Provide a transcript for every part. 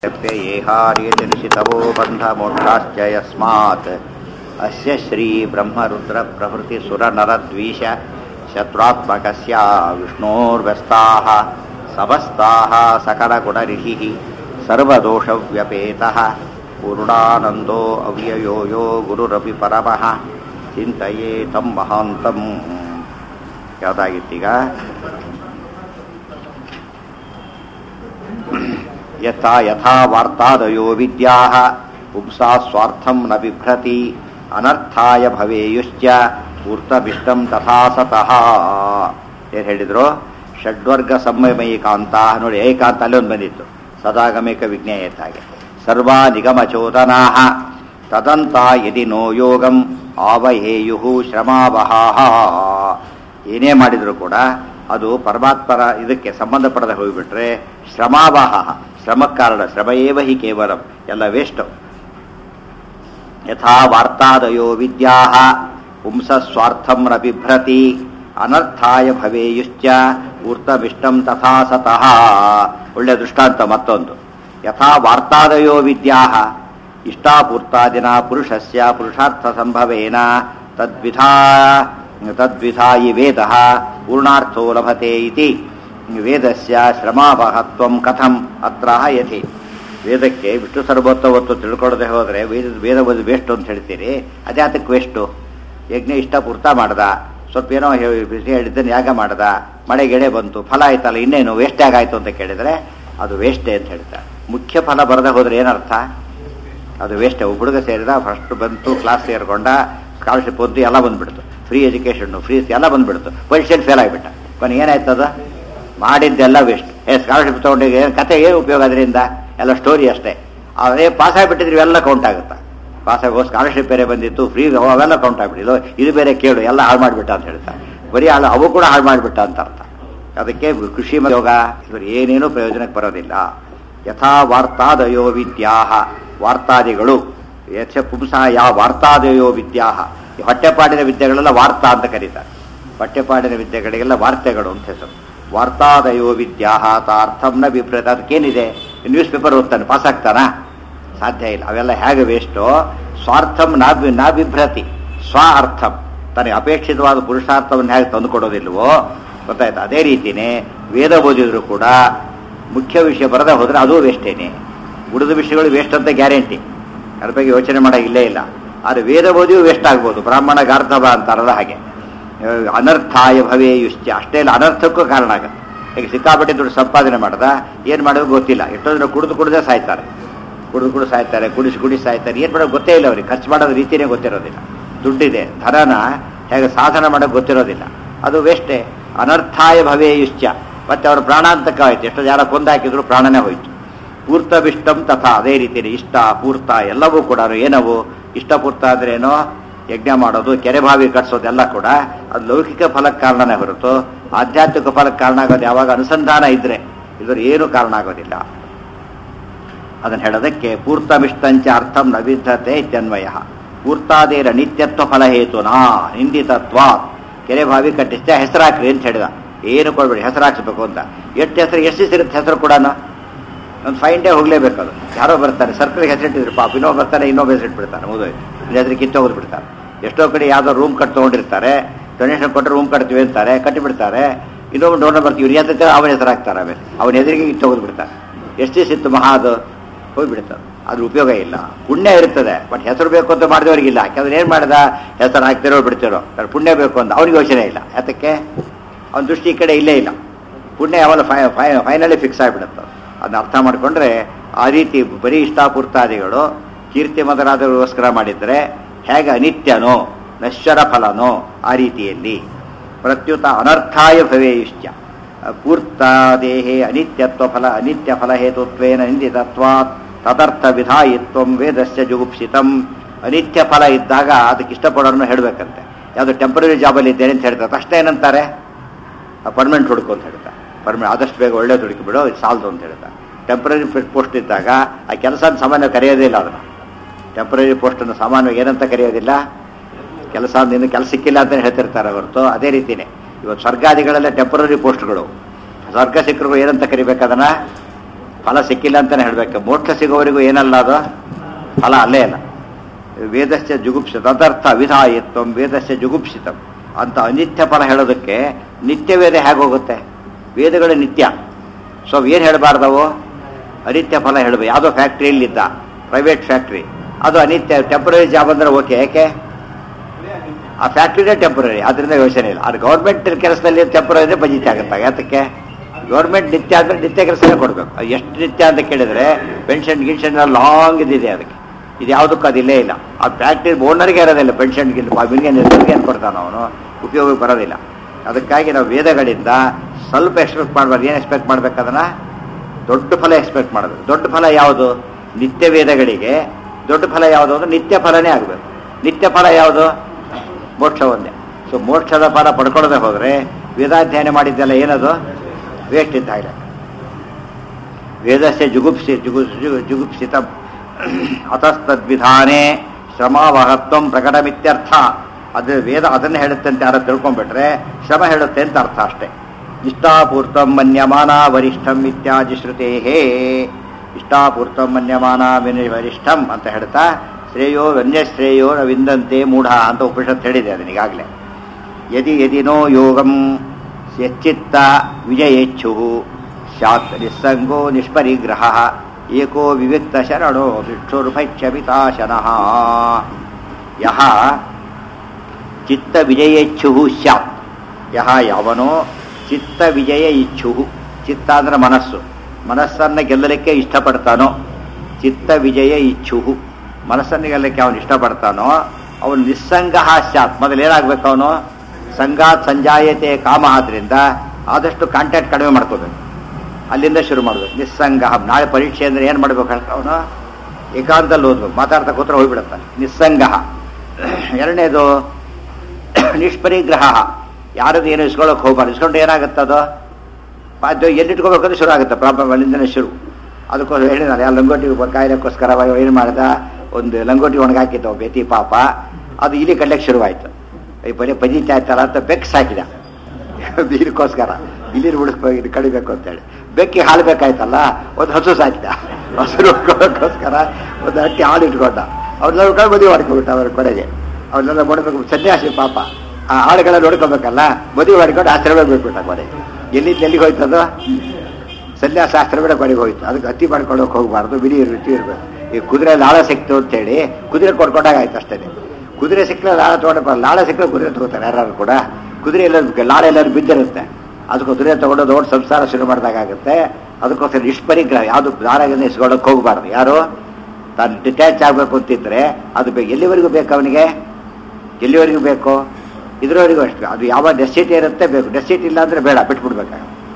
येहार्यजनिषितवो बन्धमोक्षाश्च यस्मात् अस्य श्रीब्रह्मरुद्रप्रभृतिसुरनरद्वीष शत्रुत्मकस्य विष्णोर्व्यस्ताः समस्ताः सकलगुणरिषिः सर्वदोषव्यपेतः पूर्णानन्दो अव्ययो यो गुरुरपि परमः ಚಿಂತೆಯೇ ತಂ ಮಹಾಂತಂ ಯಾವುದಾಗಿತ್ತೀಗ ಯಥಾ ಯಥಾ ವಾರ್ತಾದಯೋ ವಿದ್ಯಾ ಪುಂಸಾ ಸ್ವಾರ್ಥಂ ನ ಬಿಭ್ರತಿ ಅನರ್ಥಾಯ ಭವೇಯುಶ್ಚ ಪೂರ್ತಭಿಷ್ಟಂ ತಥಾ ಸತಃ ಏನು ಹೇಳಿದ್ರು ಷಡ್ವರ್ಗ ಸಂಯಮೈಕಾಂತ ನೋಡಿ ಏಕಾಂತ ಅಲ್ಲಿ ಒಂದು ಬಂದಿತ್ತು ಸದಾಗಮಿಕ ವಿಜ್ಞೇಯತ ಹಾಗೆ ಸರ್ವಾ ನಿಗಮಚೋದನಾ ತದಂತ ಯದಿ ನೋ ಯೋಗಂ ಆವಹೇಯು ಶ್ರಮಾವಹಾಹ ಏನೇ ಮಾಡಿದ್ರು ಕೂಡ ಅದು ಪರಮಾತ್ಮರ ಇದಕ್ಕೆ ಸಂಬಂಧಪಡದೆ ಹೋಗಿಬಿಟ್ರೆ ಶ್ರಮಾವಹ ಶ್ರಮಕ್ಕೆ ಕಾರಣ ಶ್ರಮಯೇವ ಹಿ ಕೇವಲ ಎಲ್ಲ ವೇಸ್ಟ್ ಯಥಾ ವಾರ್ತಾದಯೋ ವಿದ್ಯಾ ಪುಂಸ ಸ್ವಾರ್ಥಂ ನ ಬಿಭ್ರತಿ ಅನರ್ಥಾಯ ಭವೇಯುಶ್ಚ ಊರ್ತಮಿಷ್ಟಂ ತಥಾ ಸತಃ ಒಳ್ಳೆ ದೃಷ್ಟಾಂತ ಮತ್ತೊಂದು ಯಥಾ ವಾರ್ತಾದಯೋ ವಿದ್ಯಾ ಇಷ್ಟಾಪೂರ್ತಾದಿನ ಪುರುಷಸ್ಯ ಪುರುಷಾರ್ಥ ಸಂಭವೇನ ತದ್ವಿಧಾ ತದ್ವಿಧಾಯಿ ವೇದ ಪೂರ್ಣಾರ್ಥೋ ಲಭತೆ ಇತಿ ವೇದಸ್ಯ ಶ್ರಮಾವಹತ್ವಂ ಕಥಂ ಅತ್ರ ಯಥಿ ವೇದಕ್ಕೆ ವಿಷ್ಣು ಸರ್ವೋತ್ತವತ್ತು ತಿಳ್ಕೊಳ್ಳದೆ ಹೋದರೆ ವೇದ ವೇದ ಓದಿ ವೇಸ್ಟ್ ಅಂತ ಹೇಳ್ತೀರಿ ಅದೇ ಅದಕ್ಕೆ ವೇಸ್ಟು ಯಜ್ಞ ಇಷ್ಟ ಪೂರ್ತ ಮಾಡ್ದ ಸ್ವಲ್ಪ ಏನೋ ಬಿಸಿ ಹೇಳಿದ್ದನ್ನು ಯಾಗ ಮಾಡ್ದ ಮಳೆ ಗೆಳೆ ಬಂತು ಫಲ ಆಯ್ತಲ್ಲ ಇನ್ನೇನು ವೇಸ್ಟ್ ಆಗಾಯ್ತು ಅಂತ ಕೇಳಿದರೆ ಅದು ವೇಸ್ಟೇ ಅಂತ ಹೇಳ್ತಾರೆ ಮುಖ್ಯ ಫಲ ಬರದೆ ಹೋದ್ರೆ ಏನರ್ಥ ಅದು ವೇಸ್ಟ್ ಹುಡುಗ ಸೇರಿದ ಫಸ್ಟ್ ಬಂತು ಕ್ಲಾಸ್ ಸೇರ್ಕೊಂಡ ಸ್ಕಾಲರ್ಶಿಪ್ ಓದಿ ಎಲ್ಲ ಬಂದ್ಬಿಡ್ತು ಫ್ರೀ ಎಜುಕೇಷನ್ನು ಫ್ರೀ ಎಲ್ಲ ಬಂದ್ಬಿಡ್ತು ಪರೀಕ್ಷೆಯಲ್ಲಿ ಫೇಲ್ ಆಗಿಬಿಟ್ಟ ಕೊನೆ ಏನಾಯ್ತದ ಮಾಡಿದ್ದೆಲ್ಲ ವೇಸ್ಟ್ ಏ ಸ್ಕಾಲರ್ಶಿಪ್ ತೊಗೊಂಡು ಏನು ಕತೆ ಏನು ಉಪಯೋಗ ಅದರಿಂದ ಎಲ್ಲ ಸ್ಟೋರಿ ಅಷ್ಟೇ ಅದೇ ಪಾಸ್ ಆಗಿಬಿಟ್ಟಿದ್ರೆ ಇವೆಲ್ಲ ಕೌಂಟ್ ಆಗುತ್ತಾ ಪಾಸ್ ಆಗೋ ಸ್ಕಾಲರ್ಶಿಪ್ ಬೇರೆ ಬಂದಿತ್ತು ಫ್ರೀ ಅವೆಲ್ಲ ಕೌಂಟ್ ಆಗಿಬಿಟ್ಟಿದ್ದು ಇದು ಬೇರೆ ಕೇಳು ಎಲ್ಲ ಹಾಳು ಮಾಡಿಬಿಟ್ಟ ಅಂತ ಹೇಳ್ತಾ ಬರೀ ಹಾಳು ಅವು ಕೂಡ ಹಾಳು ಮಾಡಿಬಿಟ್ಟ ಅಂತ ಅರ್ಥ ಅದಕ್ಕೆ ಕೃಷಿ ಯೋಗ ಇವರು ಏನೇನೂ ಪ್ರಯೋಜನಕ್ಕೆ ಬರೋದಿಲ್ಲ ಯಥಾ ವಾರ್ತಾದಯೋ ವಿದ್ಯಾ ವಾರ್ತಾದಿಗಳು ಯಥ ಪುಂಸ ಯಾವ ವಾರ್ತಾದಯೋ ವಿದ್ಯಾ ಹೊಟ್ಟೆಪಾಡಿನ ವಿದ್ಯೆಗಳೆಲ್ಲ ವಾರ್ತಾ ಅಂತ ಕರೀತಾರೆ ಹೊಟ್ಟೆಪಾಡಿನ ವಿದ್ಯೆಗಳಿಗೆಲ್ಲ ವಾರ್ತೆಗಳು ಅಂತ ಹೆಸರು ವಾರ್ತಾದಯೋ ವಿದ್ಯಾ ತಾರ್ಥಂ ನ ಬಿಭ್ರತ ಅದಕ್ಕೇನಿದೆ ನ್ಯೂಸ್ ಪೇಪರ್ ಓದ್ತಾನೆ ಪಾಸ್ ಆಗ್ತಾನಾ ಸಾಧ್ಯ ಇಲ್ಲ ಅವೆಲ್ಲ ಹೇಗೆ ವೇಸ್ಟೋ ಸ್ವಾರ್ಥಂ ನಾ ನಾ ಬಿಭ್ರತಿ ಸ್ವ ಅರ್ಥಂ ತನಗೆ ಅಪೇಕ್ಷಿತವಾದ ಪುರುಷಾರ್ಥವನ್ನು ಹೇಗೆ ತಂದುಕೊಡೋದಿಲ್ವೋ ಗೊತ್ತಾಯ್ತು ಅದೇ ರೀತಿನೇ ವೇದ ಓದಿದ್ರು ಕೂಡ ಮುಖ್ಯ ವಿಷಯ ಬರದೆ ಹೋದರೆ ಅದು ವೇಸ್ಟೇನೆ ಉಳಿದ ವಿಷಯಗಳು ವೇಸ್ಟ್ ಅಂತ ಗ್ಯಾರಂಟಿ ಅದ್ರ ಬಗ್ಗೆ ಯೋಚನೆ ಮಾಡೋಕೆ ಇಲ್ಲೇ ಇಲ್ಲ ಆದರೆ ವೇದ ಓದಿಯೂ ವೇಸ್ಟ್ ಆಗ್ಬೋದು ಬ್ರಾಹ್ಮಣ ಗಾರ್ಧವ ಅಂತಾರಲ್ಲ ಹಾಗೆ ಅನರ್ಥಾಯ ಭವೇಯುಶ್ಚ ಅಷ್ಟೇ ಇಲ್ಲ ಅನರ್ಥಕ್ಕೂ ಕಾರಣ ಆಗುತ್ತೆ ಈಗ ಸಿಕ್ಕಾಪಟ್ಟೆ ದುಡ್ಡು ಸಂಪಾದನೆ ಮಾಡ್ದ ಏನು ಮಾಡೋದು ಗೊತ್ತಿಲ್ಲ ಎಷ್ಟೋ ಜನ ಕುಡಿದು ಕುಡಿದೇ ಸಾಯ್ತಾರೆ ಕುಡಿದು ಕುಡಿದು ಸಾಯ್ತಾರೆ ಕುಡಿಸಿ ಕುಡಿಸಿ ಸಾಯ್ತಾರೆ ಏನು ಮಾಡೋದು ಗೊತ್ತೇ ಇಲ್ಲ ಅವ್ರಿಗೆ ಖರ್ಚು ಮಾಡೋದು ರೀತಿಯೇ ಗೊತ್ತಿರೋದಿಲ್ಲ ದುಡ್ಡಿದೆ ಧನನ ಹೇಗೆ ಸಾಧನ ಮಾಡೋಕೆ ಗೊತ್ತಿರೋದಿಲ್ಲ ಅದು ವೇಸ್ಟೇ ಅನರ್ಥಾಯ ಭವೇಯುಶ್ಚ ಮತ್ತೆ ಅವರ ಪ್ರಾಣಾಂತಕ ಆಯ್ತು ಎಷ್ಟೋ ಜನ ಕೊಂದಾಕಿದ್ರು ಪ್ರಾಣನೇ ಹೋಯ್ತು ಪೂರ್ತವಿಷ್ಟಂ ತಥಾ ಅದೇ ರೀತಿ ಇಷ್ಟ ಪೂರ್ತ ಎಲ್ಲವೂ ಕೂಡ ಏನವು ಇಷ್ಟಪೂರ್ತ ಅಂದ್ರೆ ಏನೋ ಯಜ್ಞ ಮಾಡೋದು ಕೆರೆ ಬಾವಿ ಕಟ್ಸೋದೆಲ್ಲ ಕೂಡ ಅದು ಲೌಕಿಕ ಫಲಕ್ಕೆ ಕಾರಣನೇ ಹೊರತು ಆಧ್ಯಾತ್ಮಿಕ ಫಲಕ್ಕೆ ಕಾರಣ ಆಗೋದು ಯಾವಾಗ ಅನುಸಂಧಾನ ಇದ್ರೆ ಇದ್ರ ಏನು ಕಾರಣ ಆಗೋದಿಲ್ಲ ಅದನ್ನು ಹೇಳೋದಕ್ಕೆ ಪೂರ್ತಮಿಷ್ಟಂಚ ಅರ್ಥಂ ನ ವಿದ್ಧತೆ ಇತ್ಯನ್ವಯ ಪೂರ್ತಾದೇರ ನಿತ್ಯತ್ವ ಫಲ ಹೇತುನಾ ನಿಂದಿತತ್ವ ಕೆರೆ ಬಾವಿ ಕಟ್ಟಿಸ್ತ ಹೆಸರಾಕ್ರಿ ಅಂತ ಹೇಳಿದ ಏನು ಕೊಡ್ಬೇಡಿ ಹೆಸರು ಹಾಕ್ಸ್ಬೇಕು ಅಂತ ಎಷ್ಟು ಹೆಸರು ಎಷ್ಟು ಸಿಗುತ್ತೆ ಹೆಸರು ಕೂಡ ಒಂದು ಫೈವ್ ಡೇ ಹೋಗ್ಲೇಬೇಕು ಅದು ಯಾರೋ ಬರ್ತಾರೆ ಸರ್ಕಲ್ ಹೆಸರಿಟ್ಟಿದ್ರು ಪಾಪ ಇನ್ನೊಬ್ಬ ಬರ್ತಾನೆ ಇನ್ನೊಬ್ಬ ಹೆಸರಿಟ್ಬಿಡ್ತಾನೆ ಮುಗಿದೋಯ್ತು ಇಲ್ಲಿ ಹೆಸರು ಕಿತ್ತೋಗ್ದು ಬಿಡ್ತಾರೆ ಎಷ್ಟೋ ಕಡೆ ಯಾವುದೋ ರೂಮ್ ಕಟ್ ತೊಗೊಂಡಿರ್ತಾರೆ ಡೊನೇಷನ್ ಕೊಟ್ಟರೆ ರೂಮ್ ಕಟ್ತೀವಿ ಅಂತಾರೆ ಕಟ್ಟಿಬಿಡ್ತಾರೆ ಇನ್ನೊಬ್ಬ ಡೋನರ್ ಬರ್ತೀವಿ ಇವ್ರು ಹೆಸರು ಅವನ ಹೆಸರು ಹಾಕ್ತಾರೆ ಆಮೇಲೆ ಅವನ ಹೆಸರಿಗೆ ಕಿತ್ತೋಗ್ದು ಬಿಡ್ತಾರೆ ಎಷ್ಟು ದಿವಸ ಇತ್ತು ಮಹಾ ಅದು ಹೋಗ್ಬಿಡ್ತಾರೆ ಅದ್ರ ಉಪಯೋಗ ಇಲ್ಲ ಪುಣ್ಯ ಇರ್ತದೆ ಬಟ್ ಹೆಸರು ಬೇಕು ಅಂತ ಮಾಡಿದವರಿಗಿಲ್ಲ ಯಾಕಂದ್ರೆ ಏನು ಮಾಡಿದ ಹೆಸರು ಹಾಕ್ತಿರೋ ಬಿಡ್ತಿರೋ ಪುಣ್ಯ ಬೇಕು ಅಂತ ಅವ್ನಿಗೆ ಯೋಚನೆ ಇಲ್ಲ ಯಾತಕ್ಕೆ ಅವನ ದೃಷ್ಟಿ ಈ ಕಡೆ ಇಲ್ಲೇ ಇಲ್ಲ ಪುಣ್ಯ ಯಾವಾಗ ಫೈನಲಿ ಫಿಕ್ಸ್ ಆಗಿಬಿಡುತ್ತೆ ಅದನ್ನ ಅರ್ಥ ಮಾಡಿಕೊಂಡ್ರೆ ಆ ರೀತಿ ಬರೀ ಇಷ್ಟಾಪೂರ್ತಾದಿಗಳು ಕೀರ್ತಿ ಮೊದಲಾದಗೋಸ್ಕರ ಮಾಡಿದರೆ ಹೇಗೆ ಅನಿತ್ಯನೋ ನಶ್ವರ ಫಲನೋ ಆ ರೀತಿಯಲ್ಲಿ ಪ್ರತ್ಯುತ ಅನರ್ಥಾಯ ಭವೇಯುಶ್ಚ ಪೂರ್ತಾದೇಹೇ ಅನಿತ್ಯತ್ವ ಫಲ ಅನಿತ್ಯ ಫಲ ಹೇತುತ್ವೇನ ನಿಂದಿತತ್ವಾತ್ ತದರ್ಥ ವಿಧಾಯಿತ್ವ ವೇದಸ್ಯ ಜುಗುಪ್ಸಿತಂ ಅನಿತ್ಯ ಫಲ ಇದ್ದಾಗ ಅದಕ್ಕೆ ಇಷ್ಟಪಡೋರನ್ನು ಹೇಳಬೇಕಂತೆ ಯಾವುದು ಟೆಂಪರರಿ ಜಾಬಲ್ಲಿ ಇದ್ದೇನೆ ಅಂತ ಹೇಳ್ತಾರೆ ಅಷ್ಟೇ ಏನಂತಾರೆ ಪರ್ಮನೆಂಟ್ ಹುಡುಕು ಅಂತ ಹೇಳ್ತಾರೆ ಪರ್ಮನೆಂಟ್ ಆದಷ್ಟು ಬೇಗ ಒಳ್ಳೆ ಹುಡುಕಿ ಬಿಡು ಇದು ಸಾಲದು ಅಂತ ಹೇಳ್ತಾರೆ ಟೆಂಪರರಿ ಪೋಸ್ಟ್ ಇದ್ದಾಗ ಆ ಕೆಲಸ ಸಾಮಾನ್ಯ ಕರೆಯೋದೇ ಇಲ್ಲ ಅದನ್ನು ಟೆಂಪರರಿ ಪೋಸ್ಟನ್ನು ಸಾಮಾನ್ಯವಾಗಿ ಏನಂತ ಕರೆಯೋದಿಲ್ಲ ಕೆಲಸ ನಿನ್ನ ಕೆಲಸ ಸಿಕ್ಕಿಲ್ಲ ಅಂತ ಹೇಳ್ತಿರ್ತಾರೆ ಹೊರತು ಅದೇ ರೀತಿಯೇ ಇವತ್ತು ಸ್ವರ್ಗಾದಿಗಳೆಲ್ಲ ಟೆಂಪರರಿ ಪೋಸ್ಟ್ಗಳು ಸ್ವರ್ಗ ಸಿಕ್ಕರು ಏನಂತ ಕರಿಬೇಕು ಅದನ್ನು ಫಲ ಸಿಕ್ಕಿಲ್ಲ ಅಂತಾನೆ ಹೇಳ್ಬೇಕು ಮೋಕ್ಷ ಸಿಗೋವರೆಗೂ ಏನಲ್ಲ ಅದು ಫಲ ಅಲ್ಲೇ ಇಲ್ಲ ವೇದಸ್ಯ ಜುಗುಪ್ಸಿತ ತದರ್ಥ ವಿಧಾಯಿತ್ವಂ ವೇದಸ್ಯ ಜುಗುಪ್ಸಿತಂ ಅಂತ ಅನಿತ್ಯ ಫಲ ಹೇಳೋದಕ್ಕೆ ನಿತ್ಯ ವೇದ ಹೇಗೋಗುತ್ತೆ ವೇದಗಳು ನಿತ್ಯ ಸೊ ಏನು ಹೇಳಬಾರ್ದವು ಅನಿತ್ಯ ಫಲ ಹೇಳಬೇಕು ಯಾವುದೋ ಫ್ಯಾಕ್ಟ್ರಿಯಲ್ಲಿದ್ದ ಪ್ರೈವೇಟ್ ಫ್ಯಾಕ್ಟ್ರಿ ಅದು ಅನಿತ್ಯ ಟೆಂಪರರಿ ಜಾಬ್ ಅಂದ್ರೆ ಓಕೆ ಯಾಕೆ ಆ ಫ್ಯಾಕ್ಟ್ರಿನೇ ಟೆಂಪರರಿ ಅದರಿಂದ ಯೋಚನೆ ಇಲ್ಲ ಅದು ಗೌರ್ಮೆಂಟ್ ಕೆಲಸದಲ್ಲಿ ಟೆಂಪರರಿ ಬಜಿತ್ ಆಗುತ್ತೆ ಯಾತಕ್ಕೆ ಗೌರ್ಮೆಂಟ್ ನಿತ್ಯ ಅಂದ್ರೆ ನಿತ್ಯ ಕೆಲಸನೇ ಕೊಡಬೇಕು ಎಷ್ಟು ನಿತ್ಯ ಅಂತ ಕೇಳಿದ್ರೆ ಪೆನ್ಷನ್ ಗಿನ್ಷನ್ ಲಾಂಗ್ ಇದಿದೆ ಅದಕ್ಕೆ ಇದು ಯಾವುದಕ್ಕೂ ಅದಿಲ್ಲೇ ಇಲ್ಲ ಆ ಫ್ಯಾಕ್ಟ್ರಿ ಓನರ್ಗೆ ಇರೋದಿಲ್ಲ ಪೆನ್ಷನ್ ಗಿಲ್ ಅವನಿಗೆ ಏನು ಕೊಡ್ತಾನೆ ಅವನು ಉಪಯೋಗಕ್ಕೆ ಬರೋದಿಲ್ಲ ಅದಕ್ಕಾಗಿ ನಾವು ವೇದಗಳಿಂದ ಸ್ವಲ್ಪ ಎಕ್ಸ್ಪೆಕ್ಟ್ ಮಾಡಬಾರ್ದು ಏನು ಎಕ್ಸ್ಪೆಕ್ಟ್ ಮಾಡ್ಬೇಕು ಅದನ್ನ ದೊಡ್ಡ ಫಲ ಎಕ್ಸ್ಪೆಕ್ಟ್ ಮಾಡಬೇಕು ದೊಡ್ಡ ಫಲ ಯಾವುದು ನಿತ್ಯ ವೇದಗಳಿಗೆ ದೊಡ್ಡ ಫಲ ಯಾವುದು ಅಂದ್ರೆ ನಿತ್ಯ ಫಲನೇ ಆಗಬೇಕು ನಿತ್ಯ ಫಲ ಯಾವುದು ಮೋಕ್ಷ ಒಂದೇ ಸೊ ಮೋಕ್ಷದ ಫಲ ಪಡ್ಕೊಳ್ಳದೆ ಹೋದರೆ ವೇದಾಧ್ಯಯನ ಮಾಡಿದ್ದೆಲ್ಲ ಏನದು ವೇಸ್ಟ್ ಇದ್ದಾಗಿಲ್ಲ ವೇದಸ್ಯ ಜುಗುಪ್ಸಿ ಜುಗು ಜುಗು- ಜುಗುಪ್ಸಿತ ಅತಸ್ತದ್ವಿಧಾನೆ ಶ್ರಮಾವಹತ್ವ ಪ್ರಕಟಮಿತ್ಯರ್ಥ ಅದು ವೇದ ಅದನ್ನು ಹೇಳುತ್ತೆ ಅಂತ ಯಾರು ತಿಳ್ಕೊಂಡ್ಬಿಟ್ರೆ ಶ್ರಮ ಹೇಳುತ್ತೆ ಅಂತ ಅರ್ಥ ಅಷ್ಟೇ ಇಷ್ಟಾಪೂರ್ತಂ ಮನ್ಯಮಾನ ವರಿಷ್ಠಂ ಇತ್ಯಾದಿ ಶ್ರುತೇಹೇ ಇಷ್ಟಾಪೂರ್ತಂ ಮನ್ಯಮಾನ ವಿನಿ ವರಿಷ್ಠಂ ಅಂತ ಹೇಳ್ತಾ ಶ್ರೇಯೋ ಶ್ರೇಯೋ ನ ವಿಂದಂತೆ ಮೂಢ ಅಂತ ಉಪನಿಷತ್ ಹೇಳಿದೆ ಅದನ್ನ ಈಗಾಗಲೇ ಯದಿ ಯದಿನೋ ಯೋಗಂ ಯಚ್ಚಿತ್ತ ವಿಜಯೇಚ್ಛು ಸ್ಯಾತ್ ನಿಸ್ಸಂಗೋ ನಿಷ್ಪರಿಗ್ರಹ ಏಕೋ ವಿವಿಕ್ತ ಶರಣೋ ಭಿಕ್ಷುರ್ಭೈಕ್ಷಮಿತಾಶನಃ ಯಹ ಚಿತ್ತ ವಿಜಯೇಚ್ಛು ಸ್ಯಾತ್ ಯಹ ಯಾವನೋ ಚಿತ್ತ ವಿಜಯ ಇಚ್ಛು ಚಿತ್ತ ಅಂದ್ರೆ ಮನಸ್ಸು ಮನಸ್ಸನ್ನು ಗೆಲ್ಲಲಿಕ್ಕೆ ಇಷ್ಟಪಡ್ತಾನೋ ಚಿತ್ತ ವಿಜಯ ಇಚ್ಛು ಮನಸ್ಸನ್ನು ಗೆಲ್ಲಲಿಕ್ಕೆ ಅವನು ಇಷ್ಟಪಡ್ತಾನೋ ಅವನು ನಿಸ್ಸಂಗ ಸ್ಯಾತ್ ಮೊದಲು ಏನಾಗಬೇಕು ಅವನು ಸಂಗಾತ್ ಸಂಜಾಯತೆ ಕಾಮ ಆದ್ರಿಂದ ಆದಷ್ಟು ಕಾಂಟ್ಯಾಕ್ಟ್ ಕಡಿಮೆ ಮಾಡ್ಕೋಬೇಕು ಅಲ್ಲಿಂದ ಶುರು ಮಾಡಬೇಕು ನಿಸ್ಸಂಗ ನಾಳೆ ಪರೀಕ್ಷೆ ಅಂದ್ರೆ ಏನು ಮಾಡ್ಬೇಕು ಅವನು ಏಕಾಂತದಲ್ಲಿ ಓದ್ಬೇಕು ಮಾತಾಡ್ತಾ ಕೂತ್ರೆ ಹೋಗ್ಬಿಡುತ್ತಾನೆ ನಿಸ್ಸಂಗ ಎರಡನೇದು ನಿಷ್ಪರಿಗ್ರಹ ಯಾರದು ಏನು ಇಸ್ಕೊಳ್ಳೋಕೆ ಹೋಗ್ಬಾರ್ದು ಇಸ್ಕೊಂಡು ಏನಾಗುತ್ತೆ ಅದು ಅದು ಎಲ್ಲಿಟ್ಕೋಬೇಕಂದ್ರೆ ಶುರು ಆಗುತ್ತೆ ಪ್ರಾಬ್ಲಮ್ ಅಲ್ಲಿಂದನೇ ಶುರು ಅದಕ್ಕೋಸ್ಕರ ಹೇಳಿದಾರೆ ಆ ಲಂಗೋಟಿ ಕಾಯಿಲೆಗೋಸ್ಕರ ಏನು ಮಾಡ್ದ ಒಂದು ಲಂಗೋಟಿ ಒಣಗಾಕಿದ್ದ ಒಬ್ಬ ಯತಿ ಪಾಪ ಅದು ಇಲ್ಲಿ ಕಡ್ಲಿಕ್ಕೆ ಶುರುವಾಯಿತು ಈ ಬರೀ ಪಜಿತಾ ಇತ್ತಲ್ಲ ಅಂತ ಬೆಕ್ಸ್ ಹಾಕಿದ ಇದಕ್ಕೋಸ್ಕರ ಇಲ್ಲಿ ಉಳಿಸ್ಬೇಕು ಕಡಿಬೇಕು ಅಂತೇಳಿ ಬೆಕ್ಕಿ ಹಾಲು ಬೇಕಾಯ್ತಲ್ಲ ಒಂದು ಹಸು ಸಾಕಿದ ಹಸು ನೋಡ್ಕೊಳ್ಳೋಕ್ಕೋಸ್ಕರ ಒಂದು ಹಟ್ಟಿ ಹಾಲು ಇಟ್ಕೊಂಡ ಅವ್ರನ್ನ ನೋಡ್ಕೊಂಡು ಮದುವೆ ಮಾಡ್ಕೊಬಿಟ್ಟ ಅವ್ರ ಕಡೆಗೆ ಅವ್ರನ್ನೆಲ್ಲ ನೋಡ್ಬೇಕು ಸನ್ಯಾಸಿ ಪಾಪ ಆ ಹಾಡುಗಳ ನೋಡ್ಕೋಬೇಕಲ್ಲ ಮದುವೆ ಮಾಡಿಕೊಂಡು ಆಶ್ರಮ ಬಿಟ್ಬಿಟ್ಟ ಕೊನೆಗೆ ಎಲ್ಲಿಂದ ಎಲ್ಲಿಗೆ ಹೋಯ್ತದು ಸನ್ಯಾಸ ಆಶ್ರಮದ ಕೊನೆಗೆ ಹೋಯ್ತು ಅದಕ್ಕೆ ಅತಿ ಮಾಡ್ಕೊಳ್ಳೋಕೆ ಹೋಗಬಾರ್ದು ಬಿಡಿ ರುಚಿ ಇರಬೇಕು ಈ ಕುದುರೆ ಲಾಳ ಸಿಕ್ತು ಅಂತೇಳಿ ಕುದುರೆ ಕೊಡ್ಕೊಂಡಾಗ ಆಯ್ತು ಅಷ್ಟೇ ಕುದುರೆ ಸಿಕ್ಕলে ಲಾಳ ತೊಗೊಂಡು ಲಾಳ ಸಿಕ್ಕলে ಕುದುರೆ ತಗೋತಾರೆ ಯಾರು ಕೂಡ ಕುದುರೆ ಎಲ್ಲ ಲಾಳ ಎಲ್ಲರೂ ಬಿದ್ದಿರುತ್ತೆ ಅದಕ್ಕೆ ಕುದುರೆ ತಗೊಂಡು ದೊಡ್ಡ ಸಂಸಾರ ಶುರು ಮಾಡಿದಾಗುತ್ತೆ ಅದಕ್ಕೋಸ್ಕರ ನಿಷ್ಪರಿಗ್ರಹ ಯಾವುದು ದಾರಾಗಿಂದ ಇಸ್ಕೊಳ್ಳೋಕೆ ಹೋಗಬಾರ್ದು ಯಾರು ತಾನು ಡಿಟ್ಯಾಚ್ ಆಗಬೇಕು ಅಂತಿದ್ರೆ ಅದು ಬೇಕು ಎಲ್ಲಿವರೆಗೂ ಬೇಕು ಅವನಿಗೆ ಎಲ್ಲಿವರೆಗೂ ಬೇಕು ಇದ್ರವರೆಗೂ ಅಷ್ಟೇ ಅದು ಯಾವ ಡೆಸಿಟಿ ಇರುತ್ತೆ ಬೇಕು ಡೆಸಿಟಿ ಇಲ್ಲ ಅಂದ್ರೆ ಬೇಡ ಬಿಟ್ಬಿಡ್ಬೇಕು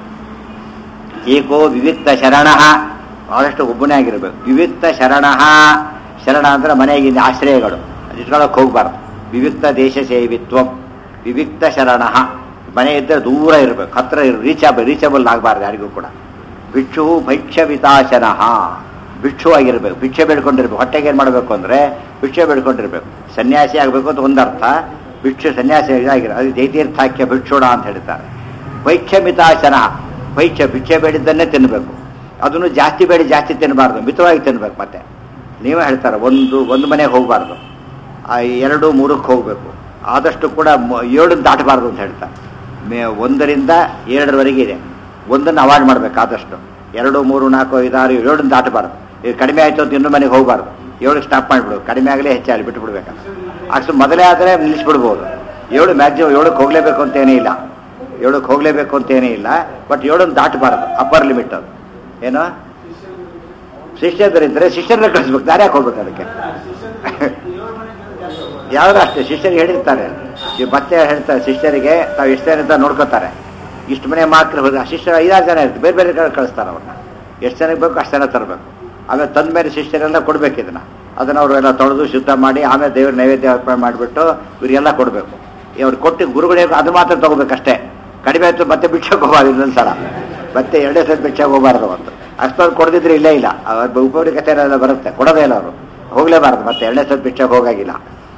ಏಕೋ ವಿವಿಕ್ತ ಶರಣ ಬಹಳಷ್ಟು ಒಬ್ಬನೇ ಆಗಿರ್ಬೇಕು ವಿವಿಕ್ತ ಶರಣ ಶರಣ ಅಂದ್ರೆ ಮನೆಗಿಂದ ಆಶ್ರಯಗಳು ಇಟ್ಕೊಳ್ಳೋಕೆ ಹೋಗ್ಬಾರ್ದು ವಿವಿಕ್ತ ದೇಶ ಸೇವಿತ್ವಂ ವಿವಿಕ್ತ ಶರಣ ಮನೆ ಇದ್ದರೆ ದೂರ ಇರಬೇಕು ಹತ್ರ ರೀಚಬಲ್ ರೀಚಬಲ್ ಆಗಬಾರ್ದು ಯಾರಿಗೂ ಕೂಡ ಭಿಕ್ಷು ಭೈಕ್ಷ ವಿತಾಶನ ಭಿಕ್ಷು ಆಗಿರ್ಬೇಕು ಭಿಕ್ಷೆ ಬೇಡ್ಕೊಂಡಿರ್ಬೇಕು ಹೊಟ್ಟೆಗೆ ಏನು ಮಾಡಬೇಕು ಅಂದರೆ ಭಿಕ್ಷೆ ಬೇಡ್ಕೊಂಡಿರ್ಬೇಕು ಸನ್ಯಾಸಿ ಆಗಬೇಕು ಅಂತ ಒಂದರ್ಥ ಭಿಕ್ಷು ಸನ್ಯಾಸಿ ಆಗಿರೋ ಅದು ಜೈತೀರ್ಥಾಖ್ಯ ಭಿಕ್ಷುಣ ಅಂತ ಹೇಳ್ತಾರೆ ಭೈಕ್ಷಮಿತಾಶನ ಭೈಕ್ಷ ಭಿಕ್ಷೆ ಬೇಡಿದ್ದನ್ನೇ ತಿನ್ನಬೇಕು ಅದನ್ನು ಜಾಸ್ತಿ ಬೇಡಿ ಜಾಸ್ತಿ ತಿನ್ನಬಾರ್ದು ಮಿತವಾಗಿ ತಿನ್ಬೇಕು ಮತ್ತೆ ನೀವೇ ಹೇಳ್ತಾರೆ ಒಂದು ಒಂದು ಮನೆಗೆ ಹೋಗಬಾರ್ದು ಆ ಎರಡು ಮೂರಕ್ಕೆ ಹೋಗಬೇಕು ಆದಷ್ಟು ಕೂಡ ಮ- ಏಳನ್ನು ದಾಟಬಾರ್ದು ಅಂತ ಹೇಳ್ತಾರೆ ಮೇ ಒಂದರಿಂದ ಎರಡರವರೆಗೆ ಇದೆ ಒಂದನ್ನು ಅವಾಯ್ಡ್ ಮಾಡ್ಬೇಕು ಆದಷ್ಟು ಎರಡು ಮೂರು ನಾಲ್ಕು ಐದು ಆರು ಏಳನ್ನು ದಾಟಬಾರ್ದು ಇದು ಕಡಿಮೆ ಆಯಿತು ಅಂತ ಇನ್ನೂ ಮನೆಗೆ ಹೋಗಬಾರ್ದು ಏಳಕ್ಕೆ ಸ್ಟಾಪ್ ಮಾಡಿಬಿಡು ಕಡಿಮೆ ಆಗಲೇ ಹೆಚ್ಚಾಗಲಿ ಬಿಟ್ಟು ಬಿಡ್ಬೇಕಲ್ಲ ಅಷ್ಟು ಮೊದಲೇ ಆದರೆ ನಿಲ್ಲಿಸ್ಬಿಡ್ಬೋದು ಏಳು ಮ್ಯಾಕ್ಸಿಮಮ್ ಏಳಕ್ಕೆ ಹೋಗಲೇಬೇಕು ಅಂತ ಏನೇ ಇಲ್ಲ ಏಳಕ್ಕೆ ಹೋಗಲೇಬೇಕು ಅಂತ ಏನೇ ಇಲ್ಲ ಬಟ್ ಏಳನ್ನು ದಾಟಬಾರ್ದು ಅಪ್ಪರ್ ಲಿಮಿಟ್ ಅದು ಏನು ಶಿಷ್ಯರಿದ್ದರೆ ಶಿಷ್ಯರನ್ನ ಕಳಿಸ್ಬೇಕು ದಾರಿ ಯಾಕೆ ಹೋಗ್ಬೇಕು ಅದಕ್ಕೆ ಯಾವ್ದು ಅಷ್ಟೇ ಶಿಷ್ಯರಿಗೆ ಹೇಳಿರ್ತಾರೆ ಈ ಮತ್ತೆ ಹೇಳ್ತಾರೆ ಶಿಷ್ಯರಿಗೆ ತಾವು ಎಷ್ಟು ಜನ ಅಂತ ನೋಡ್ಕೋತಾರೆ ಇಷ್ಟು ಮನೆ ಮಾತ್ರ ಹೋದ ಶಿಷ್ಯರು ಐದಾರು ಜನ ಇರ್ತಾರೆ ಬೇರೆ ಬೇರೆ ಕಡೆ ಕಳಿಸ್ತಾರೆ ಅವ್ರನ್ನ ಎಷ್ಟು ಜನಕ್ಕೆ ಬೇಕು ಅಷ್ಟು ಜನ ತರಬೇಕು ಆಮೇಲೆ ತಂದ ಮೇಲೆ ಶಿಷ್ಯರೆಲ್ಲ ಕೊಡ್ಬೇಕು ಇದನ್ನ ಅದನ್ನ ಅವರು ಎಲ್ಲ ತೊಳೆದು ಶುದ್ಧ ಮಾಡಿ ಆಮೇಲೆ ದೇವ್ರ ನೈವೇದ್ಯ ಅರ್ಪಣೆ ಮಾಡಿಬಿಟ್ಟು ಇವರಿಗೆಲ್ಲ ಕೊಡಬೇಕು ಇವ್ರು ಕೊಟ್ಟು ಗುರುಗಳಿಗೆ ಅದು ಮಾತ್ರ ತಗೋಬೇಕಷ್ಟೇ ಕಡಿಮೆ ಆಯ್ತು ಮತ್ತೆ ಭಿಕ್ಷಕ್ಕೆ ಹೋಗಬಾರ್ದು ಇನ್ನೊಂದು ಸಲ ಮತ್ತೆ ಎರಡೇ ಸಲ ಭಿಕ್ಷಕ್ಕೆ ಹೋಗಬಾರ್ದು ಅವತ್ತು ಅಷ್ಟೊಂದು ಕೊಡದಿದ್ರೆ ಇಲ್ಲೇ ಇಲ್ಲ ಉಪಯೋಗತೆ ಎಲ್ಲ ಬರುತ್ತೆ ಕೊಡೋದೇ ಇಲ್ಲ ಅವರು ಹೋಗಲೇಬಾರ್ದು ಮತ್ತೆ ಎರಡನೇ ಸಲ ಭಿಕ್ಷಕ್ಕೆ ಹೋಗಾಗಿಲ್ಲ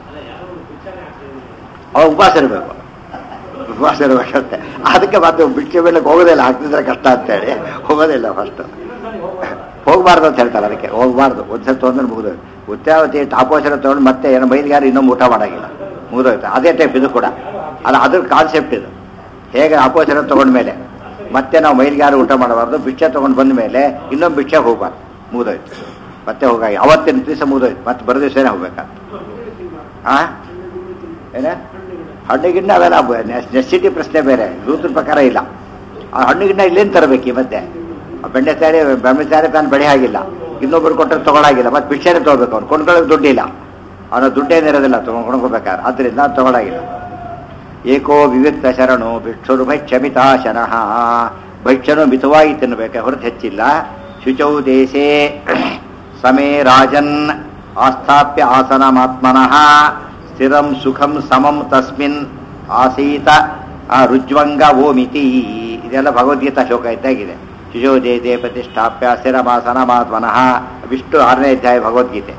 ಅವಾಗ ಉಪವಾಸ ಇರಬೇಕು ಉಪವಾಸ ಇರಬೇಕಂತೆ ಅದಕ್ಕೆ ಮತ್ತೆ ಭಿಕ್ಷೆ ಮೇಲೆ ಹೋಗೋದಿಲ್ಲ ಹಾಕ್ತಿದ್ರೆ ಕಷ್ಟ ಅಂತೇಳಿ ಹೋಗೋದಿಲ್ಲ ಫಸ್ಟ್ ಹೋಗಬಾರ್ದು ಅಂತ ಹೇಳ್ತಾರೆ ಅದಕ್ಕೆ ಹೋಗಬಾರ್ದು ಒಂದ್ಸತಿ ತೊಗೊಂಡ್ರೆ ಮುಗಿದೋಯ್ತು ಉತ್ಯಾವತಿ ಟಾಪೋಚನ ತೊಗೊಂಡು ಮತ್ತೆ ಏನೋ ಮೈಲಿಗಾರು ಇನ್ನೊಮ್ಮೆ ಊಟ ಮಾಡಾಗಿಲ್ಲ ಮುಗಿದೋಯ್ತು ಅದೇ ಟೈಪ್ ಇದು ಕೂಡ ಅಲ್ಲ ಅದ್ರ ಕಾನ್ಸೆಪ್ಟ್ ಇದು ಹೇಗೆ ಅಪೋಚನ ತೊಗೊಂಡ್ಮೇಲೆ ಮತ್ತೆ ನಾವು ಮೈಲಿಗಾರು ಊಟ ಮಾಡಬಾರ್ದು ಭಿಕ್ಷೆ ತೊಗೊಂಡು ಬಂದ ಮೇಲೆ ಇನ್ನೊಂದು ಭಿಕ್ಷೆ ಹೋಗ್ಬಾರ್ದು ಮುಗಿದೋಯ್ತು ಮತ್ತೆ ಹೋಗಾಗಿ ಅವತ್ತಿನ ದಿವಸ ಮುಗಿದೋಯ್ತು ಮತ್ತೆ ಬರೋ ದಿವಸನೇ ಹೋಗ್ಬೇಕಾಗ್ತದೆ ಆ ಏನ ಹಣ್ಣುಗಿಣ್ಣ ಅವೆಲ್ಲ ನೆಸಿಟಿ ಪ್ರಶ್ನೆ ಬೇರೆ ರೂತ್ರ ಪ್ರಕಾರ ಇಲ್ಲ ಆ ಹಣ್ಣುಗಿಣ್ಣ ಇಲ್ಲೇನು ತರಬೇಕು ಈ ಮಧ್ಯೆ ಆ ಬೆಂಡೆ ಸಾರಿ ಬೆಂಡೆ ಸಾರಿ ತಾನು ಬೆಳೆ ಆಗಿಲ್ಲ ಇನ್ನೊಬ್ರು ಕೊಟ್ಟರೆ ತಗೊಳಾಗಿಲ್ಲ ಮತ್ತೆ ಭಿಕ್ಷೆನೇ ತೊಗೋಬೇಕು ಅವ್ನು ಕೊಂಡ್ಕೊಳ್ಳೋಕೆ ದುಡ್ಡಿಲ್ಲ ಅವನ ದುಡ್ಡೇನಿರೋದಿಲ್ಲ ತಗೊಂಡು ಕೊಂಡ್ಕೋಬೇಕಾದ್ರೆ ಆದ್ದರಿಂದ ತಗೊಳಾಗಿಲ್ಲ ಏಕೋ ವಿವಿಕ್ತ ಶರಣು ಭಿಕ್ಷುರು ಭೈಕ್ಷಮಿತಾಶನಃ ಭೈಕ್ಷನು ಮಿತವಾಗಿ ತಿನ್ನಬೇಕೆ ಹೊರತು ಹೆಚ್ಚಿಲ್ಲ ಶುಚೌ ದೇಶೇ ಸಮೇ ರಾಜನ್ ಆಸ್ಥಾಪ್ಯ ಆಸನಮಾತ್ಮನಃ ಸ್ಥಿರಂ ಸುಖಂ ಸಮಂ ತಸ್ಮಿನ್ ಆಸೀತ ಆ ರುಜ್ವಂಗ ಓಮಿತಿ ಇದೆಲ್ಲ ಭಗವದ್ಗೀತಾ ಶ್ಲೋಕ ಇದ್ದಾಗಿದೆ ಶುಚೋ ದೇದೇ ಪ್ರತಿಷ್ಠಾಪ್ಯ ಸ್ಥಿರಮಾಸನಮಾತ್ಮನಃ ವಿಷ್ಣು ಆರನೇ ಅಧ್ಯಾಯ ಭಗವದ್ಗೀತೆ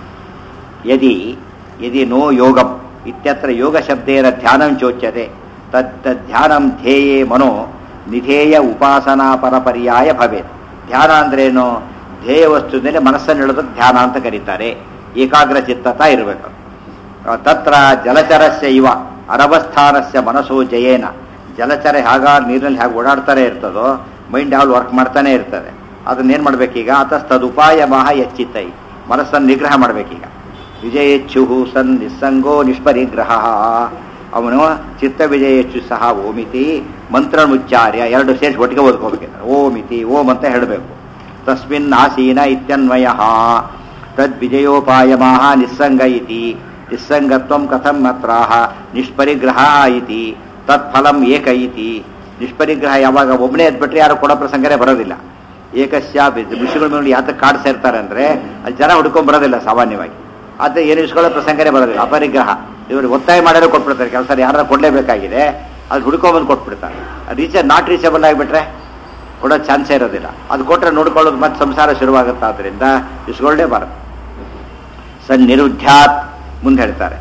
ಯದಿ ಯದಿ ನೋ ಯೋಗಂ ಇತ್ಯತ್ರ ಯೋಗ ಶಬ್ದೇನ ಧ್ಯಾನಂ ಚೋಚ್ಯತೆ ತದ್ ತದ್ಧ್ಯಾನಂ ಧ್ಯೇಯೇ ಮನೋ ನಿಧೇಯ ಉಪಾಸನಾ ಪರಪರ್ಯಾಯ ಭವೇತ್ ಧ್ಯಾನ ಅಂದ್ರೇನು ಧ್ಯೇಯ ವಸ್ತುವಿನಲ್ಲಿ ಮನಸ್ಸನ್ನು ಹೇಳೋದಕ್ಕೆ ಧ್ಯಾನ ಅಂತ ಕರೀತಾರೆ ಏಕಾಗ್ರ ಚಿತ್ತತ ಇರಬೇಕು ತತ್ರ ಜಲಚರಸ್ಯ ಇವ ಅರವಸ್ಥಾನಸ್ಯ ಮನಸ್ಸು ಜಯೇನ ಜಲಚರ ಹೇಗ ನೀರಿನಲ್ಲಿ ಹೇಗೆ ಓಡಾಡ್ತಾನೆ ಇರ್ತದೋ ಮೈಂಡ್ ಯಾವಾಗ ವರ್ಕ್ ಮಾಡ್ತಾನೆ ಇರ್ತದೆ ಅದನ್ನೇನು ಮಾಡ್ಬೇಕೀಗ ಅತಸ್ತದುಪಾಯ ಮಹ ಎಚ್ಚಿತ್ತೈ ಮನಸ್ಸನ್ನು ನಿಗ್ರಹ ಮಾಡ್ಬೇಕೀಗ ವಿಜಯೇಚ್ಛು ಸನ್ ನಿಸ್ಸಂಗೋ ನಿಷ್ಪರಿಗ್ರಹ ಅವನು ಚಿತ್ತ ವಿಜಯೇಚ್ಛು ಸಹ ಓಮಿತಿ ಮಂತ್ರ ಮುಚ್ಚಾರ್ಯ ಎರಡು ಸೇರಿಸಿ ಒಟ್ಟಿಗೆ ಓದ್ಕೋಬೇಕಿದ್ದಾರೆ ಓಮಿತಿ ಓಂ ಅಂತ ಹೇಳಬೇಕು ತಸ್ಮಿನ್ ಆಸೀನ ಇತ್ಯನ್ವಯ ತದ್ವಿಜಯೋಪಾಯಮಾಹ ನಿಸ್ಸಂಗ ಇತಿ ನಿಸ್ಸಂಗತ್ವಂ ಕಥಂ ಅತ್ರಾಹ ನಿಷ್ಪರಿಗ್ರಹ ಇತಿ ತತ್ಫಲಂ ಏಕ ಇತಿ ನಿಷ್ಪರಿಗ್ರಹ ಯಾವಾಗ ಒಬ್ಬನೇ ಎದ್ಬಿಟ್ರೆ ಯಾರು ಕೊಡೋ ಪ್ರಸಂಗನೇ ಬರೋದಿಲ್ಲ ಏಕಸ್ಯ ಋಷಿಗಳ ಮೇಲೆ ಯಾತಕ್ಕೆ ಕಾಡ್ತಾ ಇರ್ತಾರೆ ಅಂದ್ರೆ ಅಲ್ಲಿ ಜನ ಹುಡ್ಕೊಂಡ್ ಬರೋದಿಲ್ಲ ಸಾಮಾನ್ಯವಾಗಿ ಆದರೆ ಏನು ಇಸ್ಕೊಳ್ಳೋ ಪ್ರಸಂಗನೇ ಬರೋದಿಲ್ಲ ಅಪರಿಗ್ರಹ ಇವರು ಒತ್ತಾಯ ಮಾಡಿದ್ರೆ ಕೊಟ್ಬಿಡ್ತಾರೆ ಕೆಲಸ ಯಾರು ಕೊಡಲೇಬೇಕಾಗಿದೆ ಅದು ಹುಡ್ಕೊಂಬಂದು ಕೊಟ್ಬಿಡ್ತಾರೆ ರೀಚ ನಾಟ್ ರೀಚಬಲ್ ಆಗಿಬಿಟ್ರೆ ಕೊಡೋ ಚಾನ್ಸೇ ಇರೋದಿಲ್ಲ ಅದು ಕೊಟ್ಟರೆ ನೋಡ್ಕೊಳ್ಳೋದು ಮತ್ತೆ ಸಂಸಾರ ಶುರುವಾಗುತ್ತೆ ಆದ್ದರಿಂದ ಇಸ್ಕೊಳ್ಳೇಬಾರದು ಸನ್ನಿರುದ್ಧ್ಯಾತ್ ಮುಂದೆ ಹೇಳ್ತಾರೆ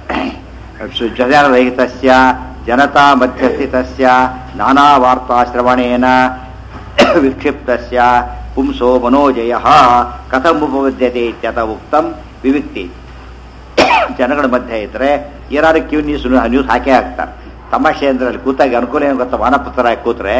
ರಹಿತಸ್ಯ ಜನತಾ ಮಧ್ಯಸ್ಥಿತಸ್ಯ ನಾನಾ ವಾರ್ತಾ ಶ್ರವಣೇನ ವಿಕ್ಷಿಪ್ತಸ್ಯ ಪುಂಸೋ ಮನೋಜಯ ಕಥಂ ಉಪಪದ್ಯತೆ ಇತ್ಯತ ಉಕ್ತಂ ವಿವಿಕ್ತಿ ಜನಗಳ ಮಧ್ಯೆ ಇದ್ರೆ ಏನಾದ್ರು ಕ್ಯೂ ನ್ಯೂಸ್ ನ್ಯೂಸ್ ಹಾಕೇ ಹಾಕ್ತಾರೆ ತಮಾಷೆ ಅಂದ್ರೆ ಅಲ್ಲಿ ಕೂತಾಗ ಅನುಕೂಲ ಏನು ಗೊತ್ತಾ ವಾನಪುತ್ರರಾಗಿ ಕೂತ್ರೆ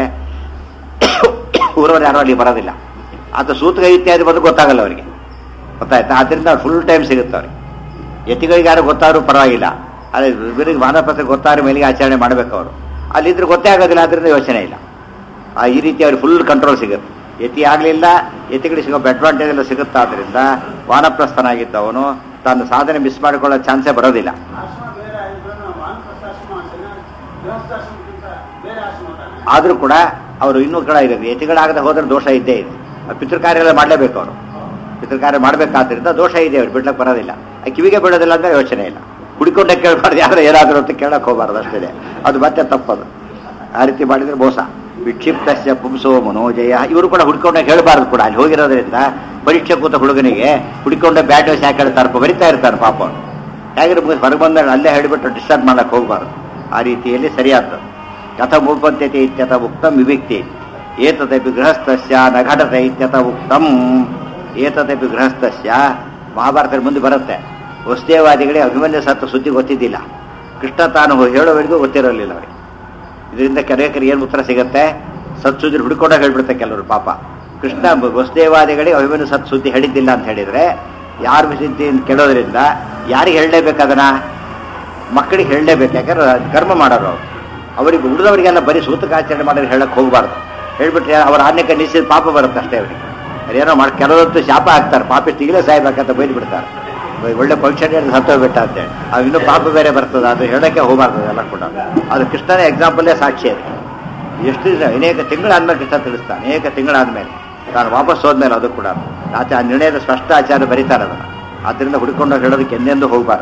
ಊರವ್ರು ಯಾರು ಅಲ್ಲಿ ಬರೋದಿಲ್ಲ ಅದು ಸೂತಕ ಇತ್ಯಾದಿ ಬಂದು ಗೊತ್ತಾಗಲ್ಲ ಅವರಿಗೆ ಗೊತ್ತಾಯ್ತಾ ಅದರಿಂದ ಫುಲ್ ಟೈಮ್ ಸಿಗುತ್ತೆ ಅವ್ರಿಗೆ ಯತಿಗಳಿಗೆ ಯಾರು ಗೊತ್ತಾದ್ರೂ ಪರವಾಗಿಲ್ಲ ಅದೇ ಇವರಿಗೆ ಮಾನಪತ್ರ ಗೊತ್ತಾದ್ರೆ ಮೇಲಿಗೆ ಆಚರಣೆ ಮಾಡಬೇಕು ಅವರು ಅಲ್ಲಿದ್ರೆ ಗೊತ್ತೇ ಆಗೋದಿಲ್ಲ ಅದರಿಂದ ಯೋಚನೆ ಇಲ್ಲ ಆ ಈ ರೀತಿ ಅವ್ರಿಗೆ ಫುಲ್ ಕಂಟ್ರೋಲ್ ಸಿಗುತ್ತೆ ಯತಿ ಆಗಲಿಲ್ಲ ಯತಿಗಳಿಗೆ ಸಿಗೋ ಅಡ್ವಾಂಟೇಜ್ ಎಲ್ಲ ಸಿಗುತ್ತಾ ಆದ್ರಿಂದ ವಾನಪ್ರಸ್ಥನಾಗಿದ್ದವನು ತನ್ನ ಸಾಧನೆ ಮಿಸ್ ಮಾಡಿಕೊಳ್ಳೋ ಚಾನ್ಸೇ ಬರೋದಿಲ್ಲ ಆಶ್ರಮ ಬೇರೆ ಆಗಿದ್ರು ವಾನಪ್ರಸ್ಥಾಶ್ರಮ ಆಸನ ಗೃಹಸ್ಥಾಶ್ರಮಕ್ಕಿಂತ ಬೇರೆ ಆಶ್ರಮ ತಾನೆ ಆದರೂ ಕೂಡ ಅವರು ಇನ್ನೂ ಕೂಡ ಇರೋದು ಯತಿಗಳಾಗದೆ ಹೋದ್ರೆ ದೋಷ ಇದ್ದೇ ಇದೆ ಆ ಪಿತೃಕಾರ್ಯ ಎಲ್ಲ ಮಾಡಲೇಬೇಕು ಅವರು ಪಿತೃಕಾರ್ಯ ಮಾಡಬೇಕಾದ್ರಿಂದ ದೋಷ ಇದೆ ಅವ್ರು ಬಿಡ್ಲಕ್ಕೆ ಬರೋದಿಲ್ಲ ಆ ಕಿವಿಗೆ ಬಿಡೋದಿಲ್ಲ ಅಂದ್ರೆ ಯೋಚನೆ ಇಲ್ಲ ಹುಡ್ಕೊಂಡೆ ಕೇಳಬಾರ್ದು ಯಾರು ಏನಾದರೂ ಅಂತ ಕೇಳಕ್ಕೆ ಹೋಗಬಾರ್ದು ಅಷ್ಟಿದೆ ಅದು ಮತ್ತೆ ತಪ್ಪದು ಆ ರೀತಿ ಮಾಡಿದ್ರೆ ಮೋಸ ವಿಕ್ಷಿಪ್ತಸ್ಯ ಪುಂಸೋ ಮನೋಜಯ ಇವರು ಕೂಡ ಹುಡ್ಕೊಂಡೆ ಹೇಳಬಾರ್ದು ಕೂಡ ಅಲ್ಲಿ ಹೋಗಿರೋದ್ರಿಂದ ಪರೀಕ್ಷೆ ಕೂತ ಹುಡುಗನಿಗೆ ಹುಡ್ಕೊಂಡೆ ಬ್ಯಾಟ್ ವೇಸ್ ಯಾಕೆ ಹೇಳ್ತಾರೆ ಬರಿತಾ ಇರ್ತಾರೆ ಪಾಪ ಅವ್ರು ಹೇಗಿರೋ ಹೊರಗೆ ಬಂದಾಗ ಅಲ್ಲೇ ಹೇಳಿಬಿಟ್ಟು ಡಿಸ್ಟರ್ಬ್ ಮಾಡಕ್ಕೆ ಹೋಗಬಾರ್ದು ಆ ರೀತಿಯಲ್ಲಿ ಸರಿಯಾದ್ದು ಕಥಂ ಉಪದ್ಯತೆ ಇತ್ಯತ ಉಕ್ತಂ ವಿವಿಕ್ತಿ ಏತದಪಿ ಗೃಹಸ್ಥಸ್ಯ ನಘಟತೆ ಇತ್ಯತ ಉಕ್ತಂ ಏತದಪಿ ಗೃಹಸ್ಥಸ್ಯ ಮಹಾಭಾರತದ ಮುಂದೆ ಬರುತ್ತೆ ವಸ್ತೇವಾದಿಗಳಿಗೆ ಅಭಿಮನ್ಯ ಸತ್ತ ಸುದ್ದಿ ಗೊತ್ತಿದ್ದಿಲ್ಲ ಕೃಷ್ಣ ತಾನು ಹೇಳೋವರೆಗೂ ಗೊತ್ತಿರಲಿಲ್ಲ ಅವರಿಗೆ ಇದರಿಂದ ಕೆಲವರಿಗೆ ಏನು ಉತ್ತರ ಸಿಗುತ್ತೆ ಸತ್ ಸುದ್ದಿ ಹುಡ್ಕೊಂಡಾಗ ಹೇಳ್ಬಿಡ್ತಾರೆ ಕೆಲವರು ಪಾಪ ಕೃಷ್ಣ ವಸುದೇವಾದಿಗಳಿಗೆ ಅಭಿಮನ್ಯು ಸತ್ ಸುದ್ದಿ ಹೇಳಿದ್ದಿಲ್ಲ ಅಂತ ಹೇಳಿದ್ರೆ ಯಾರು ಸುದ್ದಿ ಅಂತ ಕೇಳೋದ್ರಿಂದ ಯಾರಿಗೆ ಹೇಳಲೇಬೇಕು ಅದನ್ನ ಮಕ್ಕಳಿಗೆ ಹೇಳಲೇಬೇಕು ಯಾಕಂದ್ರೆ ಕರ್ಮ ಮಾಡೋರು ಅವ್ರು ಅವರಿಗೆ ಉಳಿದವರಿಗೆಲ್ಲ ಬರೀ ಸೂತಕಾಚರಣೆ ಮಾಡಿದ್ರೆ ಹೇಳಕ್ ಹೋಗಬಾರ್ದು ಹೇಳ್ಬಿಟ್ರೆ ಅವ್ರ ಆಜ್ಞೆ ನಿಶ್ಚಿತ ಪಾಪ ಬರುತ್ತೆ ಅಷ್ಟೇ ಅವರಿಗೆ ಅದೇನೋ ಮಾಡಿ ಕೆಲವೊಂದು ಶಾಪ ಹಾಕ್ತಾರೆ ಪಾಪ ತಿಗಿಲೇ ಸಾಯ್ಬೇಕಂತ ಬೈದು ಬಿಡ್ತಾರೆ ಒಳ್ಳೆ ಫಂಕ್ಷನ್ ಹೇಳಿ ಸತ್ತೋಗ್ಬಿಟ್ಟ ಅಂತೇಳಿ ಅದು ಇನ್ನೂ ಪಾಪ ಬೇರೆ ಬರ್ತದೆ ಅದು ಹೇಳಕ್ಕೆ ಹೋಗಬಾರ್ದು ಎಲ್ಲ ಕೂಡ ಅದು ಕೃಷ್ಣನೇ ಎಕ್ಸಾಂಪಲ್ಲೇ ಸಾಕ್ಷಿ ಅದು ಎಷ್ಟು ದಿನ ಅನೇಕ ತಿಂಗಳಾದ್ಮೇಲೆ ಕೃಷ್ಣ ತಿಳಿಸ್ತಾನೆ ಅನೇಕ ತಿಂಗಳಾದ್ಮೇಲೆ ತಾನು ವಾಪಸ್ ಹೋದ್ಮೇಲೆ ಅದು ಕೂಡ ಆಚೆ ಆ ನಿರ್ಣಯದ ಸ್ಪಷ್ಟ ಆಚಾರ ಬರೀತಾರೆ ಅದನ್ನು ಆದ್ದರಿಂದ ಹುಡ್ಕೊಂಡು ಹೇಳೋದಕ್ಕೆ ಎಂದೆಂದೂ ಹೋಗಬಾರ್ದು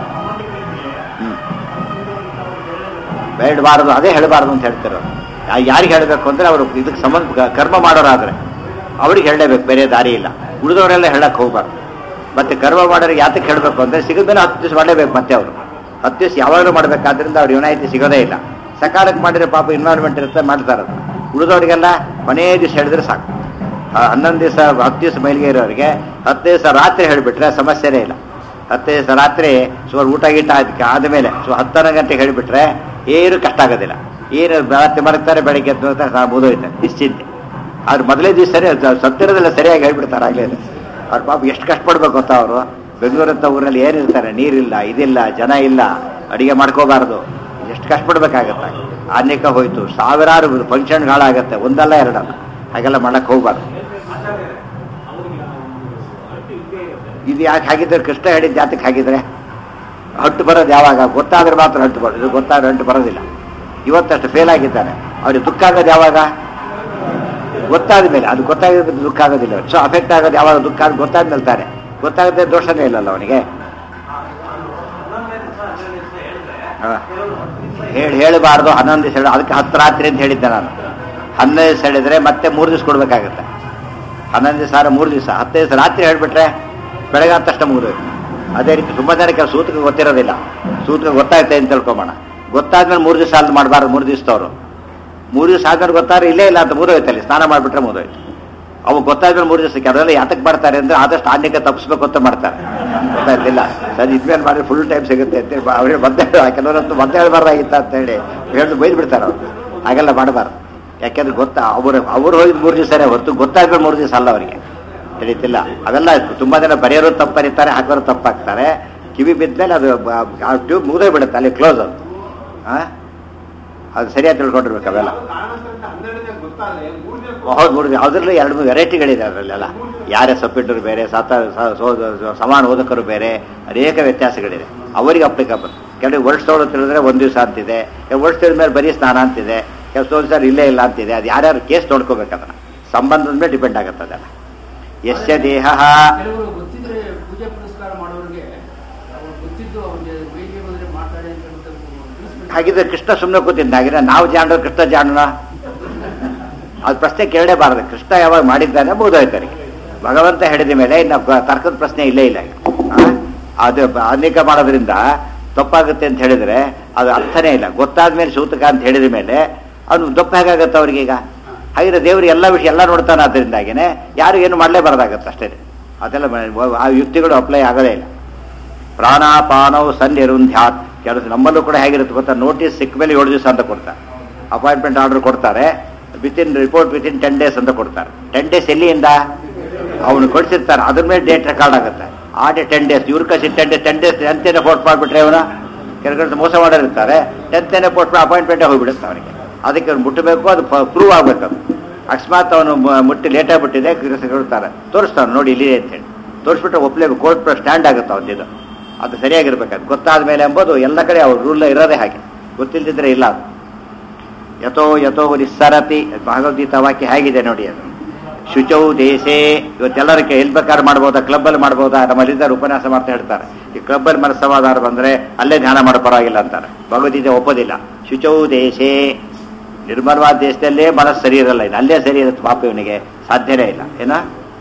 ಹ್ಮ್ ಬೇಡಬಾರದು ಅದೇ ಹೇಳಬಾರದು ಅಂತ ಹೇಳ್ತಿರೋದು ಯಾ- ಯಾರಿಗೆ ಹೇಳಬೇಕು ಅಂದ್ರೆ ಅವರು ಇದಕ್ಕೆ ಸಂಬಂಧ ಕ- ಕರ್ಮ ಮಾಡೋರಾದ್ರೆ ಅವ್ರಿಗೆ ಹೇಳಲೇಬೇಕು ಬೇರೆ ದಾರಿ ಇಲ್ಲ ಉಳಿದವರೆಲ್ಲ ಹೇಳಕ್ ಹೋಗ್ಬಾರ್ದು ಮತ್ತೆ ಕರ್ಮ ಮಾಡೋರಿಗೆ ಯಾತಕ್ಕೆ ಹೇಳಬೇಕು ಅಂದ್ರೆ ಸಿಗದ ಮೇಲೆ ಹತ್ತು ದಿವಸ ಮಾಡಲೇಬೇಕು ಮತ್ತೆ ಅವರು ಹತ್ತು ದಿವಸ ಯಾವಾಗಲೂ ಮಾಡಬೇಕಾದ್ರಿಂದ ಅವ್ರ ವಿನಾಯಿತಿ ಸಿಗೋದೇ ಇಲ್ಲ ಸಕಾಲಕ್ಕೆ ಮಾಡಿದ್ರೆ ಪಾಪ ಇನ್ವಾಲ್ವ್ಮೆಂಟ್ ಇರುತ್ತೆ ಮಾಡ್ತಾರೆ ಅದನ್ನ. ಉಳಿದವರಿಗೆಲ್ಲ ಕೊನೆಯ ದಿವಸ ಹೇಳಿದ್ರೆ ಸಾಕು ಆ ಹನ್ನೊಂದು ದಿವಸ ಹತ್ತು ದಿವಸ ಮೈಲಿಗೆ ಇರೋರಿಗೆ ಹತ್ತು ದಿವಸ ರಾತ್ರಿ ಹೇಳಿಬಿಟ್ರೆ ಸಮಸ್ಯೆನೇ ಇಲ್ಲ ಹತ್ತು ದಿವಸ ರಾತ್ರಿ ಸುಮಾರು ಊಟ ಗೀಟ ಅದಕ್ಕೆ ಆದಮೇಲೆ ಸೊ ಹತ್ತನೇ ಗಂಟೆಗೆ ಹೇಳಿಬಿಟ್ರೆ ಏನು ಕಷ್ಟ ಆಗೋದಿಲ್ಲ ಏನು ರಾತ್ರಿ ಮಲಗ್ತಾರೆ ಬೆಳಗ್ಗೆ ಎದ್ದು ಹೋಗ್ತಾರೆ ನಾವು ಮುಗಿದೋಯ್ತಾರೆ ನಿಶ್ಚಿಂತೆ ಆದ್ರೆ ಮೊದಲೇ ದಿವಸನೇ ಸತ್ತಿರೋದೆಲ್ಲ ಸರಿಯಾಗಿ ಹೇಳ್ಬಿಡ್ತಾರೆ ಆಗಲೇ ಅವ್ರ ಪಾಪ ಎಷ್ಟು ಕಷ್ಟಪಡ್ಬೇಕು ಗೊತ್ತಾ ಅವರು ಬೆಂಗಳೂರಂತ ಊರಲ್ಲಿ ಏನಿರ್ತಾರೆ ನೀರಿಲ್ಲ ಇದಿಲ್ಲ ಜನ ಇಲ್ಲ ಅಡಿಗೆ ಮಾಡ್ಕೋಬಾರ್ದು ಎಷ್ಟು ಕಷ್ಟಪಡ್ಬೇಕಾಗತ್ತೆ ಅನೇಕ ಹೋಯ್ತು ಸಾವಿರಾರು ಫಂಕ್ಷನ್ಗಳಾಗತ್ತೆ ಒಂದಲ್ಲ ಎರಡಲ್ಲ ಹಾಗೆಲ್ಲ ಮಾಡಕ್ ಹೋಗ್ಬಾರ್ದು ಇದು ಯಾಕೆ ಹಾಗಿದ್ರೆ ಕೃಷ್ಣ ಹೇಳಿದ ಜಾತಕ್ಕೆ ಹಾಗಿದ್ರೆ ಹಟ್ಟು ಬರೋದು ಯಾವಾಗ ಗೊತ್ತಾದ್ರೆ ಮಾತ್ರ ಹಟ್ಟು ಬರೋದು ಇದು ಗೊತ್ತಾದ್ರೆ ಹಟ್ಟು ಬರೋದಿಲ್ಲ ಇವತ್ತಷ್ಟು ಫೇಲ್ ಆಗಿದ್ದಾನೆ ಅವ್ರಿಗೆ ದುಃಖ ಆಗೋದು ಯಾವಾಗ ಗೊತ್ತಾದ ಮೇಲೆ ಅದು ಗೊತ್ತಾಗಿದ್ರೆ ದುಃಖ ಆಗೋದಿಲ್ಲ ಸೊ ಅಫೆಕ್ಟ್ ಆಗೋದು ಯಾವಾಗ ದುಃಖ ಆಗೋದು ಗೊತ್ತಾದ ಮೇಲೆ ತಾನೆ ಗೊತ್ತಾಗದೆ ದೋಷನೇ ಇಲ್ಲಲ್ಲ ಅವನಿಗೆ ಹಾ. ಹೇಳಿ ಹೇಳಬಾರ್ದು ಹನ್ನೊಂದು ದಿವಸ ಹೇಳಿ ಅದಕ್ಕೆ ಹತ್ತು ರಾತ್ರಿ ಅಂತ ಹೇಳಿದ್ದೆ ನಾನು ಹನ್ನೊಂದು ದಿವಸ ಹೇಳಿದ್ರೆ ಮತ್ತೆ ಮೂರು ದಿವಸ ಕೊಡ್ಬೇಕಾಗತ್ತೆ ಹನ್ನೊಂದು ದಿವಸ ಆದ್ರೆ ಮೂರು ದಿವಸ ಹತ್ತು ದಿವಸ ರಾತ್ರಿ ಹೇಳ್ಬಿಟ್ರೆ ಬೆಳಗ್ಗೆ ಆದ ತಕ್ಷಣ ಮುಗಿದೋಯ್ತು ಅದೇ ರೀತಿ ತುಂಬ ಜನಕ್ಕೆ ಸೂತಕ ಗೊತ್ತಿರೋದಿಲ್ಲ ಸೂತಕ ಗೊತ್ತಾಯ್ತೆ ಅಂತ ತಿಳ್ಕೊಂಬೋಣ ಗೊತ್ತಾದ್ಮೇಲೆ ಮೂರು ದಿವಸ ಅಲ್ಲಿ ಮಾಡಬಾರ್ದು ಮೂರು ದಿವಸದವರು ಮೂರು ದಿವಸ ಆದ್ಮೇಲೆ ಗೊತ್ತಾದ್ರೆ ಇಲ್ಲೇ ಇಲ್ಲ ಅಂತ ಮುಗಿದೋಯ್ತಲ್ಲಿ ಸ್ನಾನ ಮಾಡಿಬಿಟ್ರೆ ಮುಗಿದೋಯ್ತು ಅವು ಗೊತ್ತಾದ್ಮೇಲೆ ಮೂರು ದಿವಸಕ್ಕೆ ಅದೆಲ್ಲ ಯಾತಕ್ಕೆ ಮಾಡ್ತಾರೆ ಅಂದ್ರೆ ಆದಷ್ಟು ಆನ್ಯಕ್ಕೆ ತಪ್ಪಿಸ್ಬೇಕು ಅಂತ ಮಾಡ್ತಾರೆ ಗೊತ್ತಾಯ್ತಿಲ್ಲ ಸರ್ ಇದ್ಮೇಲೆ ಮಾಡಿ ಫುಲ್ ಟೈಮ್ ಸಿಗುತ್ತೆ ಅಂತ ಹೇಳಿ ಅವ್ರಿಗೆ ಮತ್ತೆ ಕೆಲವರಂತೂ ಮತ್ತೆ ಹೇಳ್ಬಾರ್ದಾಗಿತ್ತ ಅಂತ ಹೇಳಿ ಹೇಳಿ ಬೈದು ಬಿಡ್ತಾರೆ ಅವ್ರು ಹಾಗೆಲ್ಲ ಮಾಡಬಾರ್ದು ಯಾಕೆಂದ್ರೆ ಗೊತ್ತಾ ಅವರು ಅವ್ರು ಹೋಗಿದ್ ಮೂರು ದಿವಸನೇ ಹೊರತು ಗೊತ್ತಾದ್ಮೇಲೆ ಮೂರು ದಿವಸ ಅಲ್ಲ ಅವರಿಗೆ ತಿಳಿತಿಲ್ಲ ಅವೆಲ್ಲ ತುಂಬಾ ಜನ ಬರೆಯೋರು ತಪ್ಪು ಬರೀತಾರೆ ಹಾಕೋರು ತಪ್ಪಾಗ್ತಾರೆ ಕಿವಿ ಬಿದ್ಮೇಲೆ ಅದು ಬ- ಆ ಟ್ಯೂಬ್ ಮುಗಿದೇ ಬಿಡುತ್ತೆ ಅಲ್ಲಿ ಕ್ಲೋಸ್ ಅದು ಆ? ಅದು ಸರಿಯಾಗಿ ತಿಳ್ಕೊಂಡಿರ್ಬೇಕು ಅವೆಲ್ಲ ಕಾರಣಾಂತರದಿಂದ ಹನ್ನೆರಡು ದಿನ ಗೊತ್ತಾದ್ರೆ ಮೂರು ದಿನ ಹೌದು ಮೂರು ಅದರಲ್ಲಿ ಎರಡು ಮೂರು ವೆರೈಟಿಗಳಿದೆ ಅದರಲ್ಲೆಲ್ಲ ಯಾರೇ ಸಬ್ಮಿಟರು ಬೇರೆ ಸಾತ ಸ- ಸೋ- ಸಮಾನ ಓದಕರು ಬೇರೆ ಅನೇಕ ವ್ಯತ್ಯಾಸಗಳಿದೆ ಅವರಿಗೆ ಅಪ್ಲಿಕಬಲ್ ಕೆಲವು ವರ್ಷದೊಳು ತಿಳಿದ್ರೆ ಒಂದು ದಿವಸ ಅಂತಿದೆ ಕೆಲವು ವರ್ಷ ತಿಳಿದ ಮೇಲೆ ಬರೀ ಸ್ನಾನ ಅಂತಿದೆ ಕೆಲವು ಸರ್ ಇಲ್ಲೇ ಇಲ್ಲ ಅಂತಿದೆ ಅದು ಯಾರ್ಯಾರು ಕೇಸ್ ನೋಡ್ಕೋಬೇಕು ಅದನ್ನ ಸಂಬಂಧದ ಮೇಲೆ ಡಿಪೆಂಡ್ ಆಗುತ್ತೆ ಅದೆಲ್ಲ ಯಶ್ಯ ದೇಹ ಕೆಲವರು ಗೊತ್ತಿದ್ರೆ ಪೂಜೆ ಪುರಸ್ಕಾರ ಮಾಡೋರಿಗೆ ಅವ್ರು ಗೊತ್ತಿದ್ದು ಅವ್ರಿಗೆ ಬೇಡಿಕೆ ಬಂದ್ರೆ ಮಾತಾಡಿ ಅಂತ ಹೇಳ್ಬಿಟ್ಟು ತಿಳಿಸ್ಬಿಟ್ಟು ಹಾಗಿದ್ರೆ ಕೃಷ್ಣ ಸುಮ್ಮನೆ ಕೂತಿದ್ದ ಹಾಗಿದ್ರೆ ನಾವು ಜಾಣರು ಕೃಷ್ಣ ಜಾಣನ ಅದು ಪ್ರಶ್ನೆ ಕೇಳಲೇಬಾರದು ಕೃಷ್ಣ ಯಾವಾಗ ಮಾಡಿದ್ದಾನೆ ಮುಗಿದೋಯ್ತಾರೆ ಭಗವಂತ ಹೇಳಿದ ಮೇಲೆ ಇನ್ನು ಗ- ತರ್ಕದ ಪ್ರಶ್ನೆ ಇಲ್ಲೇ ಇಲ್ಲ ಈಗ. ಆ? ಅದು ಬ- ಅನೇಕ ಮಾಡೋದ್ರಿಂದ ತಪ್ಪಾಗುತ್ತೆ ಅಂತ ಹೇಳಿದ್ರೆ ಅದು ಅರ್ಥನೇ ಇಲ್ಲ ಗೊತ್ತಾದ್ಮೇಲೆ ಸೂತಕ ಅಂತ ಹೇಳಿದ ಮೇಲೆ ಅವನು ತಪ್ಪು ಹೇಗಾಗತ್ತೆ ಅವ್ರಿಗೆ ಈಗ ಹಾಗಿದ್ರೆ ದೇವರು ಎಲ್ಲ ವಿಷಯ ಎಲ್ಲ ನೋಡ್ತಾನೆ ಅದರಿಂದಾಗಿನೇ ಯಾರು ಏನು ಮಾಡಲೇಬಾರ್ದಾಗತ್ತೆ ಅಷ್ಟೇ ಅದೆಲ್ಲ ಮ- ಆ ಯುಕ್ತಿಗಳು ಅಪ್ಲೈ ಆಗೋದೇ ಇಲ್ಲ ಪ್ರಾಣಾಪಾನವು ಸನ್ನಿರುಂಧ್ಯಾತ್ ಕೆಲಸ ನಮ್ಮಲ್ಲೂ ಕೂಡ ಹೇಗಿರುತ್ತೆ ಗೊತ್ತಾ ನೋಟಿಸ್ ಸಿಕ್ಕ ಮೇಲೆ ಏಳು ದಿವಸ ಅಂತ ಕೊಡ್ತಾರೆ ಅಪಾಯಿಂಟ್ಮೆಂಟ್ ಆರ್ಡರ್ ಕೊಡ್ತಾರೆ within report within ten days ಅಂತ ಕೊಡ್ತಾರೆ ಟೆನ್ ಡೇಸ್ ಎಲ್ಲಿಂದ ಅವನು ಕೊಡಿಸಿರ್ತಾರೆ ಅದ್ರ ಮೇಲೆ ಡೇಟ್ ರೆಕಾರ್ಡ್ ಆಗುತ್ತೆ ಆ ಡೇ ಟೆನ್ ಡೇಸ್ ಇವ್ರ ಕಸಿ ಟೆನ್ ಡೇಸ್ ಟೆನ್ ಡೇಸ್ ಟೆಂತೇನೆ ಪೋಸ್ಟ್ ಮಾಡಿಬಿಟ್ರೆ ಅವನು ಕೆಲವು ಮೋಸ ಮಾಡಿರ್ತಾರೆ ಟೆಂತೇನೆ ಪೋಸ್ಟ್ ಅಪಾಯಿಂಟ್ಮೆಂಟೇ ಹೋಗ್ಬಿಡುತ್ತೆ ಅವನಿಗೆ ಅದಕ್ಕೆ ಅವ್ನು ಮುಟ್ಟಬೇಕು ಅದು ಪ್ರೂವ್ ಆಗ್ಬೇಕು ಅದು ಅಕಸ್ಮಾತ್ ಅವನು ಮ- ಮುಟ್ಟಿ ಲೇಟ್ ಆಗಿಬಿಟ್ಟಿದೆ ಕೊಡ್ತಾರೆ ತೋರಿಸ್ತಾನೆ ನೋಡಿ ಇಲ್ಲಿ ಅಂತೇಳಿ ತೋರಿಸ್ಬಿಟ್ರೆ ಒಪ್ಲೇಬೇಕು ಕೋರ್ಟ್ ಸ್ಟ್ಯಾಂಡ್ ಆಗುತ್ತೆ ಅವತ್ತಿದು ಅದು ಸರಿಯಾಗಿರ್ಬೇಕು ಗೊತ್ತಾದ ಮೇಲೆ ಎಂಬುದು ಎಲ್ಲ ಕಡೆ ಅವ್ರ ರೂಲ್ ಇರೋದೇ ಹಾಗೆ ಗೊತ್ತಿಲ್ದಿದ್ರೆ ಇಲ್ಲ ಅದು ಯಥೋ ಯಥೋ ನಿಸ್ಸರತಿ ಭಗವದ್ಗೀತಾ ವಾಕ್ಯ ಹೇಗಿದೆ ನೋಡಿ ಅದು ಶುಚೌ ದೇಶೇ ಇವತ್ತೆಲ್ಲರಿಗೆ ಎಲ್ಲಿ ಬೇಕಾದ್ರೆ ಮಾಡ್ಬೋದಾ ಕ್ಲಬ್ಬಲ್ಲಿ ಮಾಡ್ಬೋದಾ ನಮ್ಮಲ್ಲಿದ್ದಾರೆ ಉಪನ್ಯಾಸ ಮಾಡ್ತಾ ಹೇಳ್ತಾರೆ ಈ ಕ್ಲಬ್ಬಲ್ಲಿ ಮನಸ್ಸವಾದಾರ ಬಂದ್ರೆ ಅಲ್ಲೇ ಧ್ಯಾನ ಮಾಡೋ ಪರವಾಗಿಲ್ಲ ಅಂತಾರೆ ಭಗವದ್ಗೀತೆ ಒಪ್ಪೋದಿಲ್ಲ ಶುಚೌ ದೇಶೇ ನಿರ್ಮಲವಾದ ದೇಶದಲ್ಲೇ ಮನಸ್ಸು ಸರಿ ಇರಲ್ಲ ಇನ್ನು ಅಲ್ಲೇ ಸರಿ ಇರುತ್ತೆ ಪಾಪ ಇವನಿಗೆ ಸಾಧ್ಯನೇ ಇಲ್ಲ ಏನ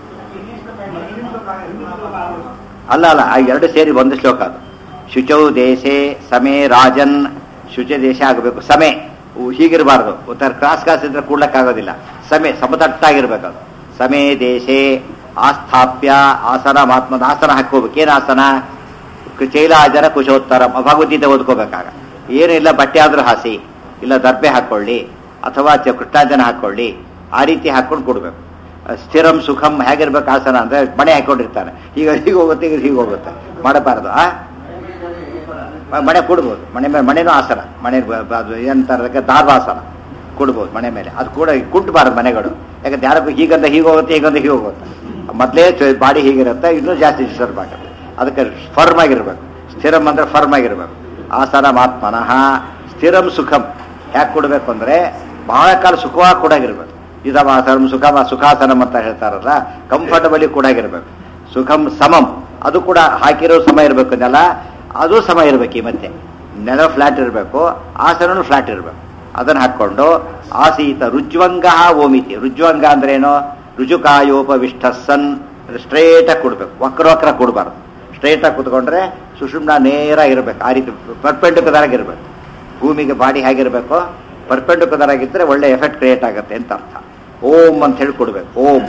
ಅಲ್ಲ ಅಲ್ಲ ಆ ಎರಡು ಸೇರಿ ಒಂದು ಶ್ಲೋಕ ಅದು ಶುಚೌ ದೇಶೇ ಸಮೇ ರಾಜನ್ ಶುಚ ದೇಶ ಆಗಬೇಕು ಸಮೆ ಉ- ಹೀಗಿರಬಾರ್ದು ಉತ್ತರ ಕ್ರಾಸ್ ಕ್ರಾಸ್ ಇದ್ರೆ ಕೂಡ್ಲಕ್ಕಾಗೋದಿಲ್ಲ ಸಮೆ ಸಮತಟ್ಟಾಗಿರ್ಬೇಕು ಅದು ಸಮೇ ದೇಶೇ ಆಸ್ಥಾಪ್ಯ ಆಸನ ಮಹಾತ್ಮದ ಆಸನ ಹಾಕೋಬೇಕು ಏನು ಆಸನ ಕು- ಚೈಲಾಜನ ಕುಶೋತ್ತರ ಭಗವದ್ಗೀತೆ ಓದ್ಕೋಬೇಕಾಗ ಏನು ಇಲ್ಲ ಬಟ್ಟೆ ಆದ್ರೂ ಹಾಸಿ ಇಲ್ಲ ದರ್ಬೆ ಹಾಕೊಳ್ಳಿ ಅಥವಾ ಚ- ಕೃಷ್ಣಾಂಜನ ಹಾಕೊಳ್ಳಿ ಆ ರೀತಿ ಹಾಕೊಂಡು ಕೊಡ್ಬೇಕು ಸ್ಥಿರಂ ಸುಖಂ ಹೇಗಿರ್ಬೇಕು ಆಸನ ಅಂದ್ರೆ ಮಣೆ ಹಾಕೊಂಡಿರ್ತಾನೆ ಈಗ ಹೀಗೆ ಹೋಗುತ್ತೆ ಈಗ ಹೀಗೆ ಹೋಗುತ್ತೆ ಮಾಡಬಾರದು ಆ ಮ- ಮಣೆ ಕೊಡ್ಬೋದು ಮನೆ ಮೇಲೆ ಮಣೆನೂ ಆಸನ ಮನೆ ಬ- ಬ- ಅದು ಏನಂತಾರೆ ಅದಕ್ಕೆ ದಾರ್ವಾಸನ ಕೊಡ್ಬೋದು ಮನೆ ಮೇಲೆ ಅದು ಕೂಡ ಕುಂಟಬಾರದು ಮನೆಗಳು ಯಾಕಂದ್ರೆ ಯಾರಕ್ಕೂ ಹೀಗಂದ ಹೀಗೆ ಹೋಗುತ್ತೆ ಹೀಗಂದ ಹೀಗೆ ಹೋಗುತ್ತೆ ಮೊದಲೇ ಬಾಡಿ ಹೀಗಿರುತ್ತೆ ಇನ್ನೂ ಜಾಸ್ತಿ ಡಿಸ್ಟರ್ಬ್ ಆಗುತ್ತೆ ಅದಕ್ಕೆ ಫರ್ಮ್ ಆಗಿರ್ಬೇಕು ಸ್ಥಿರಂ ಅಂದ್ರೆ ಫರ್ಮ್ ಆಗಿರ್ಬೇಕು ಆಸನ ಮಾತ್ಮನಃ ಸ್ಥಿರಂ ಸುಖಂ ಯಾಕೆ ಕೊಡಬೇಕು ಅಂದ್ರೆ ಬಹಳ ಕಾಲ ಸುಖವಾಗಿ ಕೂಡಾಗಿರ್ಬೇಕು ಇದಮಾಸನಂ ಸುಖಮ ಸುಖಾಸನಂ ಅಂತ ಹೇಳ್ತಾರಲ್ಲ ಕಂಫರ್ಟಬಲಿ ಕೂಡಾಗಿರ್ಬೇಕು ಸುಖಂ ಸಮಂ ಅದು ಕೂಡ ಹಾಕಿರೋ ಸಮ ಇರಬೇಕು ನೆಲ ಅದು ಸಮ ಇರಬೇಕು ಈ ಮತ್ತೆ ನೆಲ ಫ್ಲಾಟ್ ಇರಬೇಕು ಆಸನನು ಫ್ಲಾಟ್ ಇರಬೇಕು ಅದನ್ನು ಹಾಕ್ಕೊಂಡು ಆಸೀತ ರುಜ್ವಂಗ ಓಮಿತಿ ರುಜ್ವಂಗ ಅಂದ್ರೆ ಏನು ರುಜುಕಾಯೋಪವಿಷ್ಟಸನ್ ಸ್ಟ್ರೇಟಾಗಿ ಕೊಡ್ಬೇಕು ವಕ್ರ ವಕ್ರ ಕೊಡಬಾರ್ದು ಸ್ಟ್ರೇಟಾಗಿ ಕೂತ್ಕೊಂಡ್ರೆ ಸುಷುಮ್ನ ನೇರ ಇರಬೇಕು ಆ ರೀತಿ ಪರ್ಪೆಂಡಿಕ್ಯುಲರ್ ಇರಬೇಕು ಭೂಮಿಗೆ ಬಾಡಿ ಹೇಗಿರಬೇಕು ಪರ್ಪೆಂಡಿಕ್ಯುಲರ್ ಆಗಿದ್ದರೆ ಒಳ್ಳೆ ಎಫೆಕ್ಟ್ ಕ್ರಿಯೇಟ್ ಆಗುತ್ತೆ ಅಂತ ಅರ್ಥ ಓಂ ಅಂತ ಹೇಳಿ ಕೊಡ್ಬೇಕು ಓಂ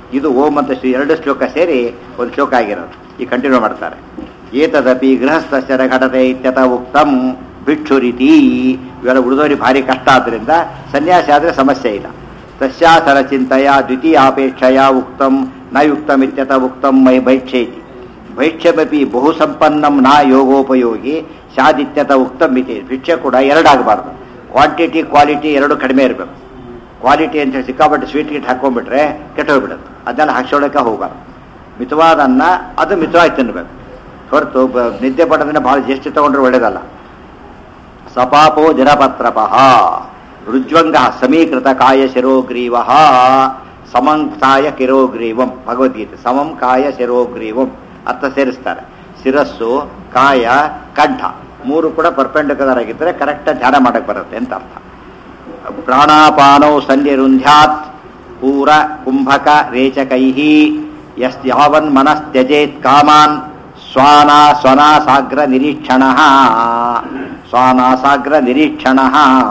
ಇದು ಓಂ ಅಂತ ಶ್ರೀ ಎರಡು ಶ್ಲೋಕ ಸೇರಿ ಒಂದು ಶ್ಲೋಕ ಆಗಿರೋದು ಈ ಕಂಟಿನ್ಯೂ ಮಾಡ್ತಾರೆ ಏತದಪಿ ಗೃಹಸ್ಥರ ಘಟತೆ ಇತ್ಯತ ಉಕ್ತಂ ಭಿಕ್ಷುರಿತಿ ಇವೆಲ್ಲ ಉಳಿದೋರಿ ಭಾರಿ ಕಷ್ಟ ಆದ್ದರಿಂದ ಸನ್ಯಾಸಿ ಆದರೆ ಸಮಸ್ಯೆ ಇಲ್ಲ ತಸ್ಯಾಸರ ಚಿಂತೆಯ ದ್ವಿತೀಯಾಪೇಕ್ಷೆಯ ಉಕ್ತಂ ನ ಯುಕ್ತಂ ಇತ್ಯತ ಉಕ್ತಂ ಮೈ ಭೈಕ್ಷೇತಿ ಭೈಕ್ಷ್ಯಮಪಿ ಬಹು ಸಂಪನ್ನಂ ನಾ ಯೋಗೋಪಯೋಗಿ ಶಾದಿತ್ಯತ ಉಕ್ತಂ ಇತಿ ಭಿಕ್ಷೆ ಕೂಡ ಎರಡಾಗಬಾರ್ದು ಕ್ವಾಂಟಿಟಿ ಕ್ವಾಲಿಟಿ ಎರಡು ಕಡಿಮೆ ಇರಬೇಕು ಕ್ವಾಲಿಟಿ ಅಂತ ಹೇಳಿ ಸಿಕ್ಕಾಪಟ್ಟೆ ಸ್ವೀಟ್ ಗಿಟ್ ಹಾಕೊಂಡ್ಬಿಟ್ರೆ ಕೆಟ್ಟೋಗ್ಬಿಡುತ್ತೆ ಅದನ್ನೆಲ್ಲ ಹಾಕ್ಸೋಳಕ್ಕೆ ಹೋಗಬಾರ್ದು ಮಿತವಾದ ಅನ್ನ ಅದು ಮಿತವಾಗಿ ತಿನ್ನಬೇಕು ಹೊರತು ಬ- ನಿದ್ದೆ ಪಡೋದನ್ನ ಭಾಳ ಜಾಸ್ತಿ ತಗೊಂಡ್ರೆ ಒಳ್ಳೇದಲ್ಲ ಸಪಾಪೋ ಜರಪತ್ರಪಃ ರುಜ್ವಂಗ ಸಮೀಕೃತ ಕಾಯ ಶಿರೋಗ್ರೀವ ಸಮಂ ಕಾಯ ಕಿರೋಗ್ರೀವಂ ಭಗವದ್ಗೀತೆ ಸಮಂ ಕಾಯ ಶಿರೋಗ್ರೀವಂ ಅರ್ಥ ಸೇರಿಸ್ತಾರೆ ಶಿರಸ್ಸು ಕಾಯ ಕಂಠ ಮೂರು ಕೂಡ ಪರ್ಪೆಂಡಿಕ್ಯುಲರ್ ಆಗಿದ್ದರೆ ಕರೆಕ್ಟಾಗಿ ಧ್ಯಾನ ಮಾಡಕ್ಕೆ ಬರುತ್ತೆ ಅಂತ ಅರ್ಥ ಪ್ರಾಣಾಪಾನೌ ಸಂಧಿರುಂಧ್ಯಾತ್ ಪೂರ ಕುಂಭಕ ರೇಚಕೈ ಯಸ್ ಯಾವನ್ ಮನಸ್ತ್ಯಜೇತ್ ಕಾಮಾನ್ ಸ್ವಾನಾ ಸ್ವನಾಸಾಗ್ರ ನಿರೀಕ್ಷಣ ಸ್ವಾನಾಸಾಗ್ರ ನಿರೀಕ್ಷಣ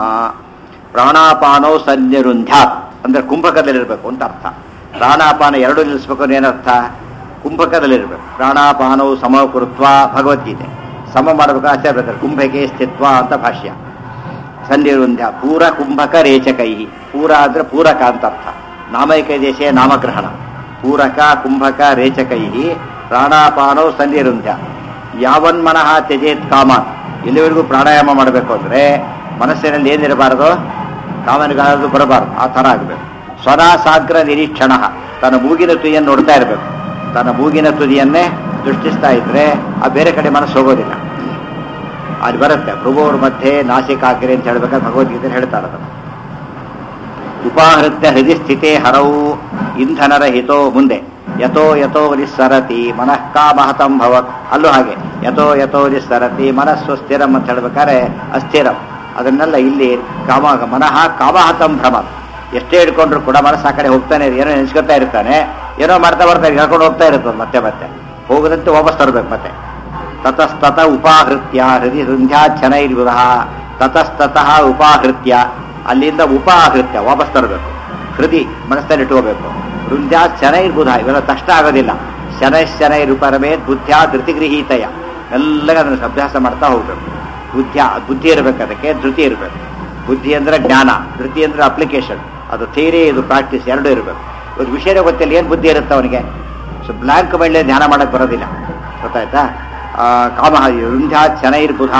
ಪ್ರಾಣಾಪಾನೌ ಸಂಧಿರುಂಧ್ಯಾತ್ ಅಂದ್ರೆ ಕುಂಭಕದಲ್ಲಿರಬೇಕು ಅಂತ ಅರ್ಥ ಪ್ರಾಣಾಪಾನ ಎರಡು ನಿಲ್ಲಿಸ್ಬೇಕು ಅಂದ್ರೆ ಏನರ್ಥ ಕುಂಭಕದಲ್ಲಿರಬೇಕು ಪ್ರಾಣಾಪಾನವು ಸಮಕೃತ್ವ ಭಗವದ್ಗೀತೆ ಸಮ ಮಾಡಬೇಕು ಆಚಾರ್ಯ ಬರ್ತಾರೆ ಕುಂಭಕೆ ಸ್ಥಿತ್ವ ಅಂತ ಭಾಷ್ಯ ಸಂಧಿರುಂಧ್ಯ ಪೂರ ಕುಂಭಕ ರೇಚಕೈ ಪೂರ ಅಂದ್ರೆ ಪೂರಕ ಅಂತ ಅರ್ಥ ನಾಮೈಕ ದೇಶೇ ನಾಮಗ್ರಹಣ ಪೂರಕ ಕುಂಭಕ ರೇಚಕೈ ಪ್ರಾಣಾಪಾನವು ಸಂಧಿರುಂಧ್ಯ ಯಾವನ್ ಮನಃ ತ್ಯಜೇತ್ ಕಾಮಾನ್ ಇಲ್ಲಿವರೆಗೂ ಪ್ರಾಣಾಯಾಮ ಮಾಡಬೇಕು ಅಂದ್ರೆ ಮನಸ್ಸಿನಲ್ಲಿ ಏನಿರಬಾರದು ಕಾಮನಿಗಾರದು ಬರಬಾರದು ಆ ಥರ ಆಗಬೇಕು ಸ್ವನಾಸಾಗ್ರ ನಿರೀಕ್ಷಣ ತನ್ನ ಮೂಗಿನ ತುದಿಯನ್ನು ನೋಡ್ತಾ ಇರಬೇಕು ತನ್ನ ಮೂಗಿನ ತುದಿಯನ್ನೇ ದೃಷ್ಟಿಸ್ತಾ ಇದ್ರೆ ಆ ಬೇರೆ ಕಡೆ ಮನಸ್ಸು ಹೋಗೋದಿಲ್ಲ ಅಲ್ಲಿ ಬರುತ್ತೆ ಭೃಗುವ್ರ ಮಧ್ಯೆ ನಾಸಿಕಾಗ್ರೆ ಅಂತ ಹೇಳ್ಬೇಕಾದ್ರೆ ಭಗವದ್ಗೀತೆ ಹೇಳ್ತಾರೆ ಅದನ್ನು ಉಪಾಹೃತ್ಯ ಹೃದಯ ಸ್ಥಿತೇ ಹರವು ಇಂಧನರ ಹಿತೋ ಮುಂದೆ ಯಥೋ ಯಥೋ ನಿಸ್ಸರತಿ ಮನಃ ಕಾಮಹತಂ ಭವತ್ ಅಲ್ಲೂ ಹಾಗೆ ಯಥೋ ಯಥೋ ನಿಸ್ಸರತಿ ಮನಸ್ಸು ಸ್ಥಿರಂ ಅಂತ ಹೇಳ್ಬೇಕಾದ್ರೆ ಅಸ್ಥಿರಂ ಅದನ್ನೆಲ್ಲ ಇಲ್ಲಿ ಕಾಮ ಮನಃ ಕಾಮಹತಂ ಭ್ರಮತ್ ಎಷ್ಟೇ ಹಿಡ್ಕೊಂಡ್ರು ಕೂಡ ಮನಸ್ಸು ಆ ಕಡೆ ಹೋಗ್ತಾನೆ ಇರ್- ಏನೋ ನೆನೆಸ್ಕೊತಾ ಇರ್ತಾನೆ ಏನೋ ಮಾಡ್ತಾ ಬರ್ತಾ ಹೇಳ್ಕೊಂಡು ಹೋಗ್ತಾ ಇರ್ತದೆ ಮತ್ತೆ ಮತ್ತೆ ಹೋಗದಂತೆ ವಾಪಸ್ ತರಬೇಕು ಮತ್ತೆ ತತಸ್ತತ ಉಪಾಹೃತ್ಯ ಹೃದಯ ಹೃದಯಾಚ್ಛನೈರ್ವಿಧ ತತಸ್ತತಃ ಉಪಾಹೃತ್ಯ ಅಲ್ಲಿಂದ ಉಪಾಹೃತ್ಯ ವಾಪಸ್ ತರಬೇಕು ಹೃದಯ ಮನಸ್ಸಲ್ಲಿ ಇಟ್ಕೋಬೇಕು ಹೃದಯ ಶನೈರ್ಬುಧ ಇವೆಲ್ಲ ತಕ್ಷಣ ಆಗೋದಿಲ್ಲ ಶನೈ ಶನೈರುಪರಮೇತ್ ಬುದ್ಧ್ಯ ಧೃತಿಗೃಹೀತಯ ಎಲ್ಲ ಅದನ್ನು ಅಭ್ಯಾಸ ಮಾಡ್ತಾ ಹೋಗ್ಬೇಕು ಬುದ್ಧ್ಯ ಬುದ್ಧಿ ಇರಬೇಕು ಅದಕ್ಕೆ ಧೃತಿ ಇರಬೇಕು ಬುದ್ಧಿ ಅಂದ್ರೆ ಜ್ಞಾನ ಧೃತಿ ಅಂದ್ರೆ ಅಪ್ಲಿಕೇಶನ್ ಅದು ಥಿಯರಿ ಇದು ಪ್ರಾಕ್ಟೀಸ್ ಎರಡೂ ಇರಬೇಕು ಒಂದು ವಿಷಯನೇ ಗೊತ್ತಿಲ್ಲ ಏನು ಬುದ್ಧಿ ಇರುತ್ತೆ ಅವನಿಗೆ ಸೊ ಬ್ಲ್ಯಾಂಕ್ ಮೈಂಡ್ ಧ್ಯಾನ ಮಾಡಕ್ ಬರೋದಿಲ್ಲ ಗೊತ್ತಾಯ್ತಾ ಆ, ಕಾಮ ರುಂಧ್ಯ ಶನೈರ್ಬುಧ